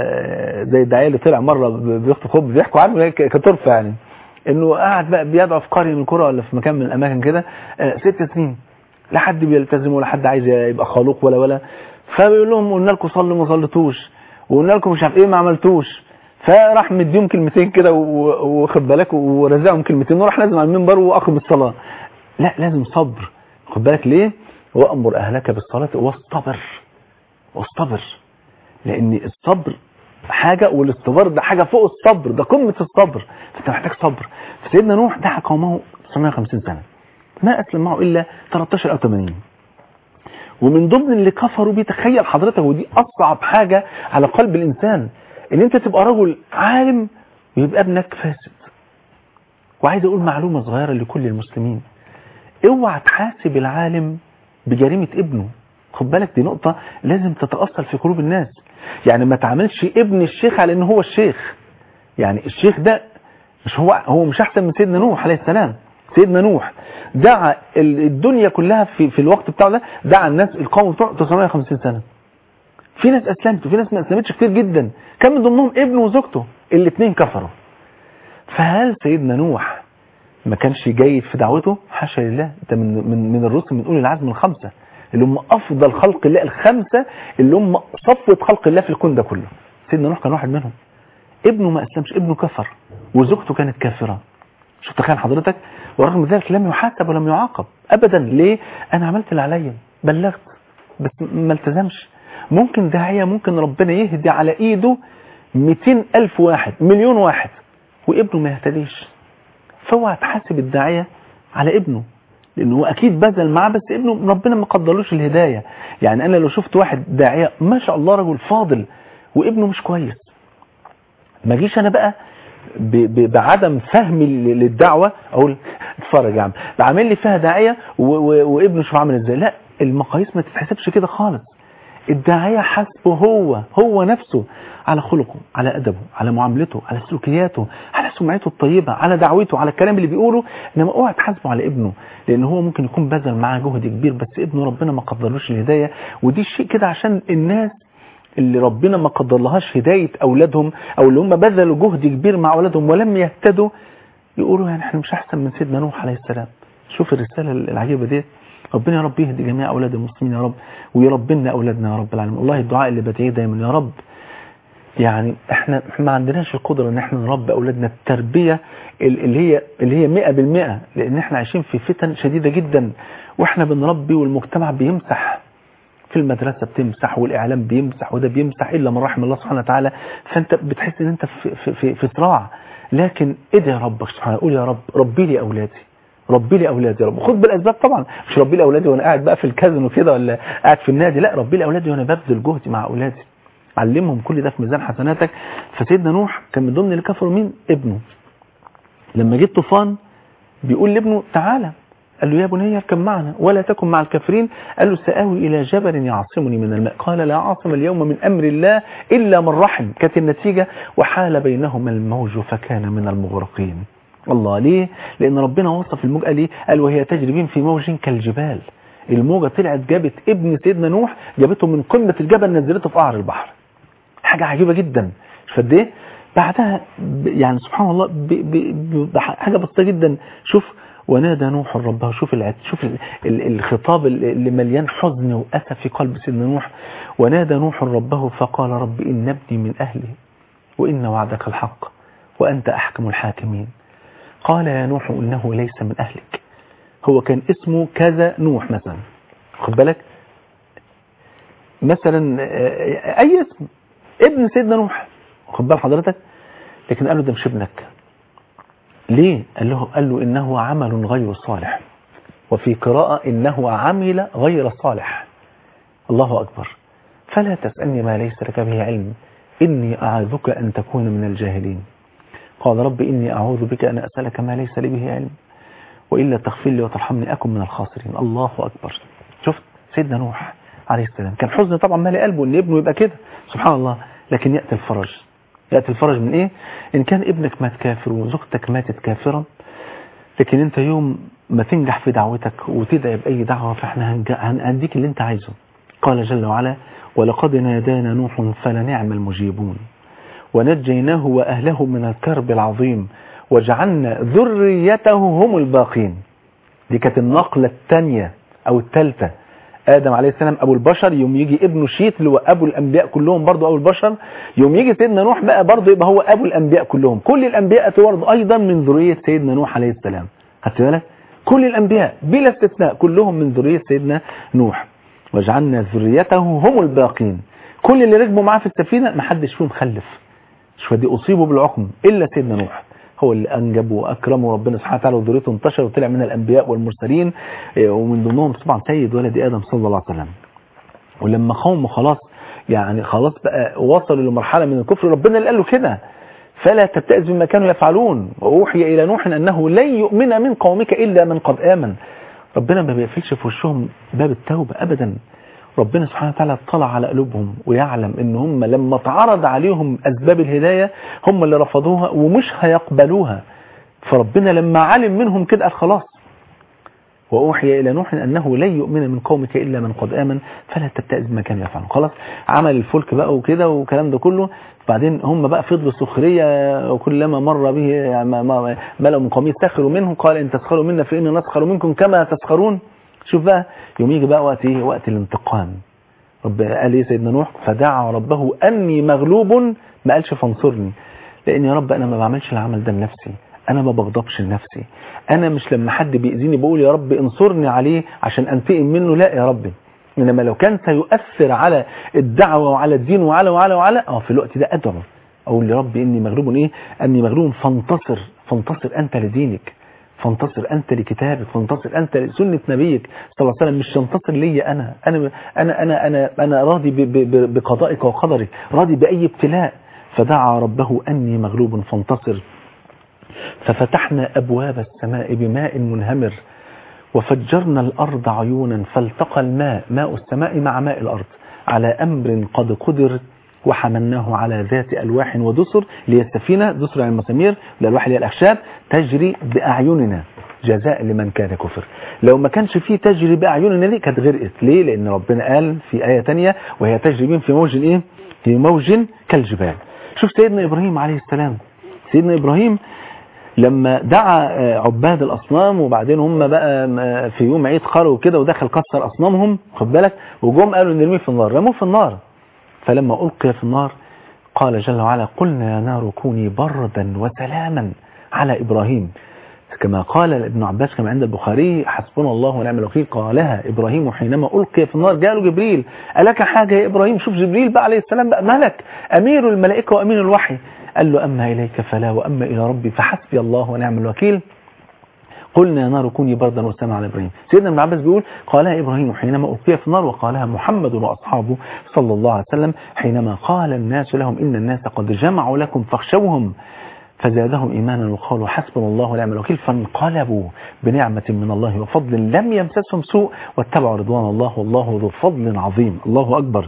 زي الداعية اللي طلع مرة بيخطب خطبة بيحكوا عنه كطرفة يعني انه قاعد بقى بيدعو في قرية من القرى ولا في مكان من الاماكن كده آه ست سنين لا حد بيلتزم ولا حد عايز يبقى خلوق ولا ولا فبيقول لهم قلنا لكم صلوا ما صليتوش وقلنا لكم مش عارف ايه ما عملتوش فراح مديهم كلمتين كده واخد بالك ورزعهم كلمتين وراح لازم على المنبر واخذ بالصلاه لا لازم صبر خد بالك ليه وامر اهلك بالصلاه واصطبر واصطبر لان الصبر حاجه والاصطبار ده حاجه فوق الصبر ده قمه الصبر فانت محتاج صبر فسيدنا نوح دعا قومه 950 سنه ما أسلم معه إلا 13 أو 80 ومن ضمن اللي كفروا بيه تخيل حضرتك ودي أصعب حاجة على قلب الإنسان إن أنت تبقى رجل عالم ويبقى ابنك فاسد وعايز أقول معلومة صغيرة لكل المسلمين اوعى تحاسب العالم بجريمة ابنه خد بالك دي نقطة لازم تتأصل في قلوب الناس يعني ما تعملش ابن الشيخ على انه هو الشيخ يعني الشيخ ده مش هو هو مش احسن من سيدنا نوح عليه السلام سيدنا نوح دعا الدنيا كلها في في الوقت بتاعه ده دعا الناس القوم بتوع 950 سنة في ناس اسلمت وفي ناس ما اسلمتش كتير جدا كان من ضمنهم ابنه وزوجته الاثنين كفروا فهل سيدنا نوح ما كانش جيد في دعوته حاشا لله ده من من من الرسل من اولي العزم الخمسه اللي هم افضل خلق الله الخمسه اللي هم صفوه خلق الله في الكون ده كله سيدنا نوح كان واحد منهم ابنه ما اسلمش ابنه كفر وزوجته كانت كافره شوف تخيل حضرتك ورغم ذلك لم يحاسب ولم يعاقب ابدا ليه انا عملت اللي عليا بلغت بس ما التزمش ممكن داعيه ممكن ربنا يهدي على ايده 200 الف واحد مليون واحد وابنه ما يهتديش فاوعى تحاسب الداعيه على ابنه لانه هو اكيد بذل معاه بس ابنه ربنا ما قدرلوش الهدايه يعني انا لو شفت واحد داعيه ما شاء الله رجل فاضل وابنه مش كويس ما جيش انا بقى ب ب بعدم فهمي للدعوه اقول اتفرج يا عم ده عامل لي فيها داعيه وابنه شوف عامل ازاي لا المقاييس ما تتحسبش كده خالص الداعيه حسبه هو هو نفسه على خلقه على ادبه على معاملته على سلوكياته على سمعته الطيبه على دعوته على الكلام اللي بيقوله انما اوعى تحاسبه على ابنه لان هو ممكن يكون بذل معاه جهد كبير بس ابنه ربنا ما قدرلوش الهدايه ودي شيء كده عشان الناس اللي ربنا ما قدر لهاش هداية أولادهم أو اللي هم بذلوا جهد كبير مع أولادهم ولم يهتدوا يقولوا يعني احنا مش أحسن من سيدنا نوح عليه السلام شوف الرسالة العجيبة دي ربنا يا رب يهدي جميع أولاد المسلمين يا رب ويربنا أولادنا يا رب العالمين والله الدعاء اللي بدعيه دايما يا رب يعني احنا ما عندناش القدرة ان احنا نربي اولادنا التربية اللي هي اللي هي 100% لان احنا عايشين في فتن شديدة جدا واحنا بنربي والمجتمع بيمسح في المدرسة بتمسح والإعلام بيمسح وده بيمسح إلا من رحم الله سبحانه وتعالى فأنت بتحس إن أنت في, في, في, في صراع لكن ادعي ربك سبحانه قول يا رب ربي لي أولادي ربي لي أولادي يا رب خد بالأسباب طبعا مش ربي لي أولادي وأنا قاعد بقى في الكازينو كده ولا قاعد في النادي لا ربي لي أولادي وأنا ببذل جهدي مع أولادي علمهم كل ده في ميزان حسناتك فسيدنا نوح كان من ضمن اللي كفروا مين ابنه لما جه الطوفان بيقول لابنه تعالى قال له يا بني اركب معنا ولا تكن مع الكافرين قال له سآوي إلى جبل يعصمني من الماء قال لا عاصم اليوم من أمر الله إلا من رحم كانت النتيجة وحال بينهما الموج فكان من المغرقين الله ليه لأن ربنا وصف الموج قال ليه قال وهي تجري بهم في موج كالجبال الموجة طلعت جابت ابن سيدنا نوح جابته من قمة الجبل نزلته في قعر البحر حاجة عجيبة جدا مش قد ايه بعدها يعني سبحان الله ب ب حاجة بسيطة جدا شوف ونادى نوح ربه شوف العت شوف ال ال الخطاب اللي مليان حزن وأسى في قلب سيدنا نوح ونادى نوح ربه فقال رب إن ابني من أهلي وإن وعدك الحق وأنت أحكم الحاكمين قال يا نوح إنه ليس من أهلك هو كان اسمه كذا نوح مثلا خد بالك مثلا أي اسم ابن سيدنا نوح خد بال حضرتك لكن قال له ده مش ابنك ليه قال له, قال له إنه عمل غير صالح وفي قراءة إنه عمل غير صالح الله أكبر فلا تسألني ما ليس لك به علم إني أعاذك أن تكون من الجاهلين قال رب إني أعوذ بك أن أسألك ما ليس لي به علم وإلا تغفر لي وترحمني أكن من الخاسرين الله أكبر شفت سيدنا نوح عليه السلام كان حزن طبعا مالي قلبه ان ابنه يبقى كده سبحان الله لكن يأتي الفرج يأتي الفرج من ايه ان كان ابنك مات كافر وزوجتك ماتت كافرا لكن انت يوم ما تنجح في دعوتك وتدعي بأي دعوة فاحنا هنديك اللي انت عايزه قال جل وعلا ولقد نادانا نوح فلنعم المجيبون ونجيناه وأهله من الكرب العظيم وجعلنا ذريته هم الباقين دي كانت النقلة الثانية أو الثالثة آدم عليه السلام أبو البشر يوم يجي ابنه شيت اللي هو أبو الأنبياء كلهم برضه أبو البشر يوم يجي سيدنا نوح بقى برضه يبقى هو أبو الأنبياء كلهم كل الأنبياء برضه أيضا من ذرية سيدنا نوح عليه السلام خدت بالك كل الأنبياء بلا استثناء كلهم من ذرية سيدنا نوح وجعلنا ذريته هم الباقين كل اللي ركبوا معاه في السفينة ما حدش فيهم خلف شوف دي أصيبوا بالعقم إلا سيدنا نوح هو اللي أنجب وأكرم ربنا سبحانه وتعالى وذريته انتشر وطلع من الأنبياء والمرسلين ومن ضمنهم طبعا سيد ولد آدم صلى الله عليه وسلم ولما قومه خلاص يعني خلاص بقى وصلوا لمرحلة من الكفر ربنا اللي قال له كده فلا تبتئس بما كانوا يفعلون وأوحي إلى نوح أنه لن يؤمن من قومك إلا من قد آمن ربنا ما بيقفلش في وشهم باب التوبة أبدا ربنا سبحانه وتعالى اطلع على قلوبهم ويعلم ان هم لما اتعرض عليهم اسباب الهداية هم اللي رفضوها ومش هيقبلوها فربنا لما علم منهم كده قال خلاص وأوحي إلى نوح أنه لن يؤمن من قومك إلا من قد آمن فلا تبتئس بما كانوا يفعلون خلاص عمل الفلك بقى وكده والكلام ده كله بعدين هم بقى فضلوا سخرية وكلما مر به يعني ما- ملأ من قومه سخروا منهم قال إن تسخروا منا فإن نسخر منكم كما تسخرون شوف بقى يوم يجي بقى وقت إيه وقت الانتقام رب قال ايه سيدنا نوح فدعا ربه اني مغلوب ما قالش فانصرني لان يا رب انا ما بعملش العمل ده لنفسي انا ما بغضبش لنفسي انا مش لما حد بيأذيني بقول يا رب انصرني عليه عشان انتقم منه لا يا ربي انما لو كان سيؤثر على الدعوه وعلى الدين وعلى وعلى وعلى اه في الوقت ده ادعو اقول لرب اني مغلوب ايه اني مغلوب فانتصر فانتصر انت لدينك فانتصر انت لكتابك فانتصر انت لسنه نبيك صلى الله عليه وسلم مش تنتصر لي انا انا انا انا انا, أنا راضي ب- ب- ب- بقضائك وقدرك راضي باي ابتلاء فدعا ربه اني مغلوب فانتصر ففتحنا ابواب السماء بماء منهمر وفجرنا الارض عيونا فالتقى الماء ماء السماء مع ماء الارض على امر قد قدر وحملناه على ذات الواح ودسر اللي هي السفينه دسر يعني المسامير الالواح اللي هي الاخشاب تجري باعيننا جزاء لمن كان كفر لو ما كانش فيه تجري باعيننا دي كانت غرقت ليه لان ربنا قال في ايه تانية وهي تجري بهم في موج ايه في موج كالجبال شوف سيدنا ابراهيم عليه السلام سيدنا ابراهيم لما دعا آه، عباد الاصنام وبعدين هم بقى آه، في يوم عيد خلوا كده ودخل كسر اصنامهم خد بالك وجم قالوا نرميه في النار رموه في النار فلما القي في النار قال جل وعلا قلنا يا نار كوني بردا وسلاما على ابراهيم كما قال ابن عباس كما عند البخاري حسبنا الله ونعم الوكيل قالها ابراهيم حينما القي في النار جاء له جبريل الك حاجه يا ابراهيم شوف جبريل بقى عليه السلام بقى ملك امير الملائكه وامين الوحي قال له اما اليك فلا واما الى ربي فحسبي الله ونعم الوكيل قلنا يا نار كوني بردا وسلاما على ابراهيم سيدنا ابن عباس بيقول قالها ابراهيم حينما القي في النار وقالها محمد واصحابه صلى الله عليه وسلم حينما قال الناس لهم ان الناس قد جمعوا لكم فاخشوهم فزادهم ايمانا وقالوا حسبنا الله ونعم الوكيل فانقلبوا بنعمه من الله وفضل لم يمسسهم سوء واتبعوا رضوان الله والله ذو فضل عظيم الله اكبر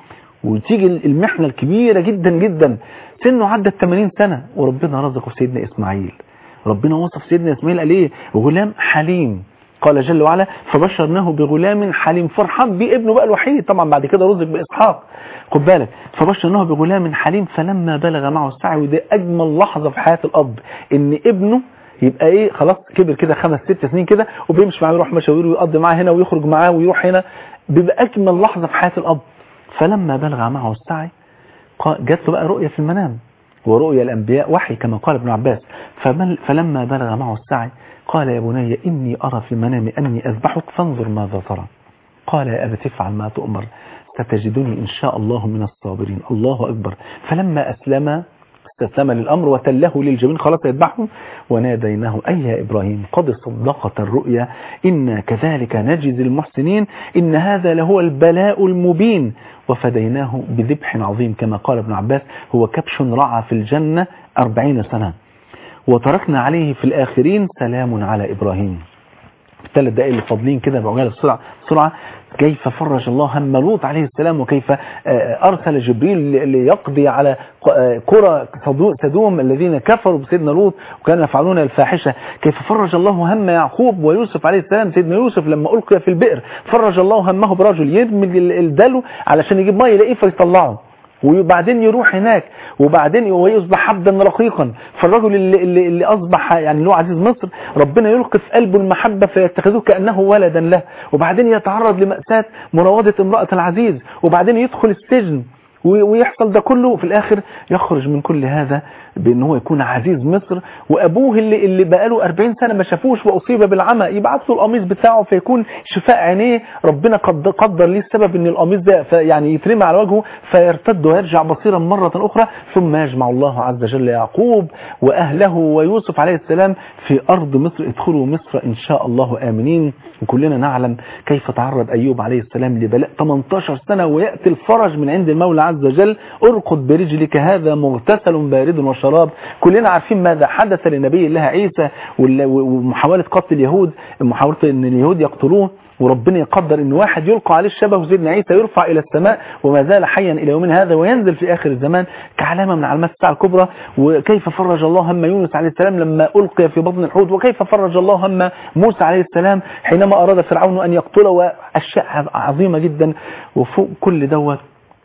وتيجي المحنه الكبيره جدا جدا سنه عدى 80 سنه وربنا رزقه سيدنا اسماعيل ربنا وصف سيدنا اسماعيل قال ايه غلام حليم قال جل وعلا فبشرناه بغلام حليم فرحان بيه ابنه بقى الوحيد طبعا بعد كده رزق باسحاق خد بالك فبشرناه بغلام حليم فلما بلغ معه السعي وده اجمل لحظه في حياه الاب ان ابنه يبقى ايه خلاص كبر كده خمس ست سنين كده وبيمشي معاه يروح مشاوير ويقضي معاه هنا ويخرج معاه ويروح هنا بيبقى اجمل لحظه في حياه الاب فلما بلغ معه السعي قا- جات له بقى رؤية في المنام ورؤيا الأنبياء وحي كما قال ابن عباس فمل فلما بلغ معه السعي قال يا بني إني أرى في المنام أني أذبحك فانظر ماذا ترى قال يا أبت افعل ما تؤمر ستجدني إن شاء الله من الصابرين الله أكبر فلما أسلم استسلم للأمر وتله للجبين خلاص يذبحه وناديناه أي يا إبراهيم قد صدقت الرؤيا إنا كذلك نجزي المحسنين إن هذا لهو البلاء المبين وفديناه بذبح عظيم كما قال ابن عباس هو كبش رعى في الجنة أربعين سنة وتركنا عليه في الآخرين سلام على إبراهيم الثلاث دقائق اللي فاضلين كده بعجاله بسرعه بسرعه كيف فرج الله هم لوط عليه السلام وكيف آه، ارسل جبريل ل- ليقضي على ق- آه، قرى صدو- سدوم الذين كفروا بسيدنا لوط وكانوا يفعلون الفاحشه كيف فرج الله هم يعقوب ويوسف عليه السلام سيدنا يوسف لما القي في البئر فرج الله همه برجل يرمي ال- الدلو علشان يجيب ميه يلاقيه فيطلعه وبعدين يروح هناك وبعدين ويصبح عبدا رقيقا فالرجل اللي, اللي, اللي اصبح يعني له عزيز مصر ربنا يلقي في قلبه المحبه فيتخذوه كانه ولدا له وبعدين يتعرض لماساه مراوده امراه العزيز وبعدين يدخل السجن و- ويحصل ده كله وفي الاخر يخرج من كل هذا بان هو يكون عزيز مصر وابوه اللي اللي بقاله 40 سنه ما شافوش واصيب بالعمى يبعت له القميص بتاعه فيكون شفاء عينيه ربنا قد قدر ليه السبب ان القميص ده ف- يعني يترمي على وجهه فيرتد ويرجع بصيرا مره اخرى ثم يجمع الله عز وجل يعقوب واهله ويوسف عليه السلام في ارض مصر ادخلوا مصر ان شاء الله امنين وكلنا نعلم كيف تعرض ايوب عليه السلام لبلاء 18 سنه وياتي الفرج من عند المولى عز عز وجل ارقد برجلك هذا مغتسل بارد وشراب كلنا عارفين ماذا حدث لنبي الله عيسى وال- ومحاولة قتل اليهود محاولة ان اليهود يقتلوه وربنا يقدر ان واحد يلقى عليه الشبه وسيدنا عيسى يرفع الى السماء وما زال حيا الى يومنا هذا وينزل في اخر الزمان كعلامه من علامات الساعه الكبرى وكيف فرج الله هم يونس عليه السلام لما القي في بطن الحوت وكيف فرج الله هم موسى عليه السلام حينما اراد فرعون ان يقتله واشياء عظيمه جدا وفوق كل دوت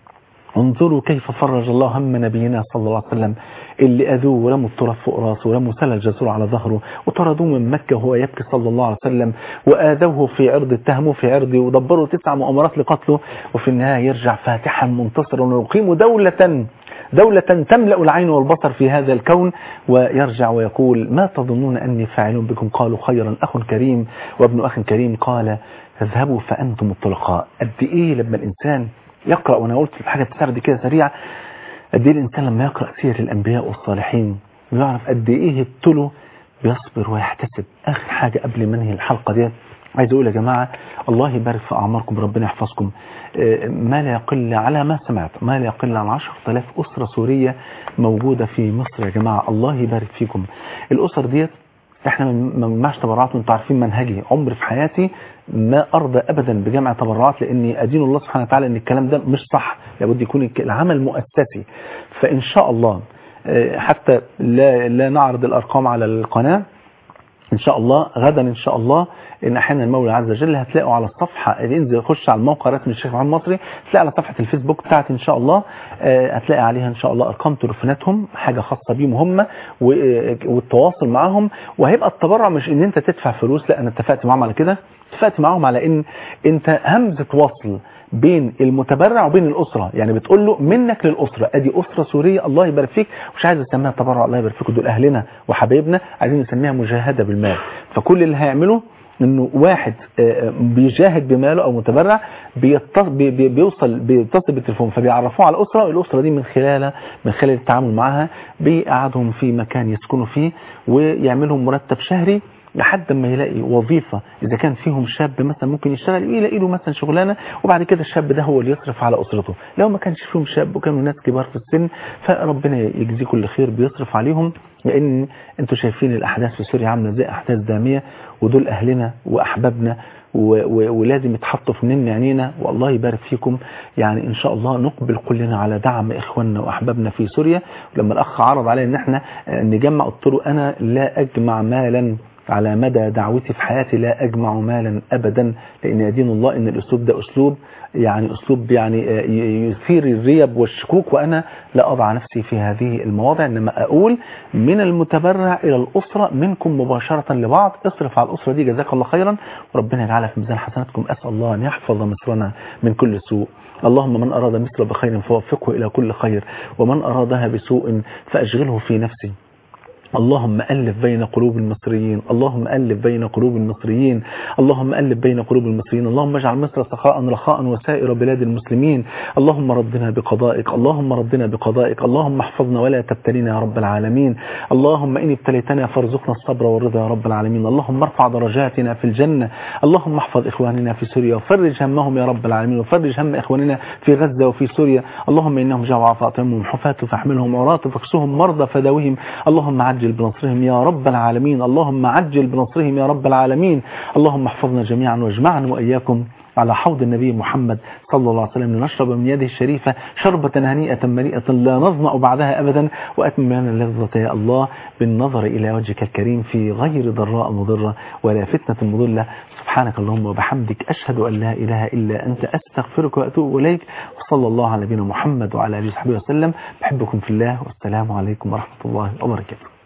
انظروا كيف فرج الله هم نبينا صلى الله عليه وسلم اللي أذوه ورموا التراب فوق راسه ورموا سلة الجسور على ظهره وطردوه من مكة وهو يبكي صلى الله عليه وسلم وآذوه في عرض اتهموه في عرضه ودبروا تسع مؤامرات لقتله وفي النهاية يرجع فاتحا منتصرا ويقيم دولة دولة تملأ العين والبصر في هذا الكون ويرجع ويقول ما تظنون أني فاعل بكم قالوا خيرا أخ كريم وابن أخ كريم قال اذهبوا فأنتم الطلقاء قد إيه لما الإنسان يقرأ وأنا قلت حاجة تسرد كده سريعة قد إيه الإنسان لما يقرأ سير الأنبياء والصالحين ويعرف قد إيه ابتلوا بيصبر ويحتسب آخر حاجة قبل ما انهي الحلقة دي عايز أقول يا جماعة الله يبارك في أعماركم ربنا يحفظكم آه، ما لا يقل على ما سمعت ما لا يقل عن 10000 أسرة سورية موجودة في مصر يا جماعة الله يبارك فيكم الأسر ديت احنا ما بنجمعش تبرعات وانتوا عارفين منهجي عمري في حياتي ما ارضى ابدا بجمع تبرعات لاني ادين الله سبحانه وتعالى ان الكلام ده مش صح لابد يكون الك- العمل مؤسسي فان شاء الله آه، حتى لا لا نعرض الارقام على القناه ان شاء الله غدا ان شاء الله ان احيانا المولى عز وجل هتلاقوا على الصفحه انزل خش على الموقع الرسمي للشيخ محمد المصري تلاقي على صفحه الفيسبوك بتاعتي ان شاء الله آه، هتلاقي عليها ان شاء الله ارقام تليفوناتهم حاجه خاصه بيهم هم و- آه، والتواصل معاهم وهيبقى التبرع مش ان انت تدفع فلوس لا انا اتفقت معاهم على كده اتفقت معاهم على ان انت همزه وصل بين المتبرع وبين الاسره يعني بتقول له منك للاسره ادي اسره سوريه الله يبارك فيك مش عايز اسميها تبرع الله يبارك فيكم دول اهلنا وحبايبنا عايزين نسميها مجاهده بالمال فكل اللي هيعمله انه واحد آه، بيجاهد بماله او متبرع بيتص- بي- بي- بيوصل بيتصل بالتليفون فبيعرفوه على الاسره والاسره دي من خلال من خلال التعامل معها بيقعدهم في مكان يسكنوا فيه ويعملهم مرتب شهري لحد ما يلاقي وظيفة إذا كان فيهم شاب مثلا ممكن يشتغل يلاقي له مثلا شغلانة وبعد كده الشاب ده هو اللي يصرف على أسرته لو ما كانش فيهم شاب وكانوا ناس كبار في السن فربنا يجزيه كل خير بيصرف عليهم لأن أنتوا شايفين الأحداث في سوريا عاملة زي أحداث دامية ودول أهلنا وأحبابنا و- و- ولازم يتحطوا في نم عينينا والله يبارك فيكم يعني ان شاء الله نقبل كلنا على دعم اخواننا واحبابنا في سوريا ولما الاخ عرض علي ان احنا آه، نجمع قلت له انا لا اجمع مالا على مدى دعوتي في حياتي لا اجمع مالا ابدا لان يدين الله ان الاسلوب ده اسلوب يعني اسلوب يعني آه، ي- يثير الريب والشكوك وانا لا اضع نفسي في هذه المواضع انما اقول من المتبرع الى الاسره منكم مباشره لبعض اصرف على الاسره دي جزاك الله خيرا وربنا يجعلها في ميزان حسناتكم اسال الله ان يحفظ مصرنا من كل سوء اللهم من اراد مصر بخير فوفقه الى كل خير ومن ارادها بسوء فاشغله في نفسه اللهم ألف بين قلوب المصريين اللهم ألف بين قلوب المصريين اللهم ألف بين قلوب المصريين اللهم اجعل مصر سخاء رخاء وسائر بلاد المسلمين اللهم ردنا بقضائك اللهم ردنا بقضائك اللهم احفظنا ولا تبتلينا يا رب العالمين اللهم إن ابتليتنا فارزقنا الصبر والرضا يا رب العالمين اللهم ارفع درجاتنا في الجنة اللهم احفظ إخواننا في سوريا وفرج همهم يا رب العالمين وفرج هم إخواننا في غزة وفي سوريا اللهم إنهم جوع فاطمهم حفاة فاحملهم عراة فاكسهم مرضى فداوهم اللهم عجل بنصرهم يا رب العالمين اللهم عجل بنصرهم يا رب العالمين اللهم احفظنا جميعا واجمعنا وإياكم على حوض النبي محمد صلى الله عليه وسلم لنشرب من يده الشريفة شربة هنيئة مريئة لا نظمأ بعدها أبدا وأتم لنا اللذة يا الله بالنظر إلى وجهك الكريم في غير ضراء مضرة ولا فتنة مضلة سبحانك اللهم وبحمدك أشهد أن لا إله إلا أنت أستغفرك وأتوب إليك وصلى الله على نبينا محمد وعلى آله وصحبه وسلم بحبكم في الله والسلام عليكم ورحمة الله وبركاته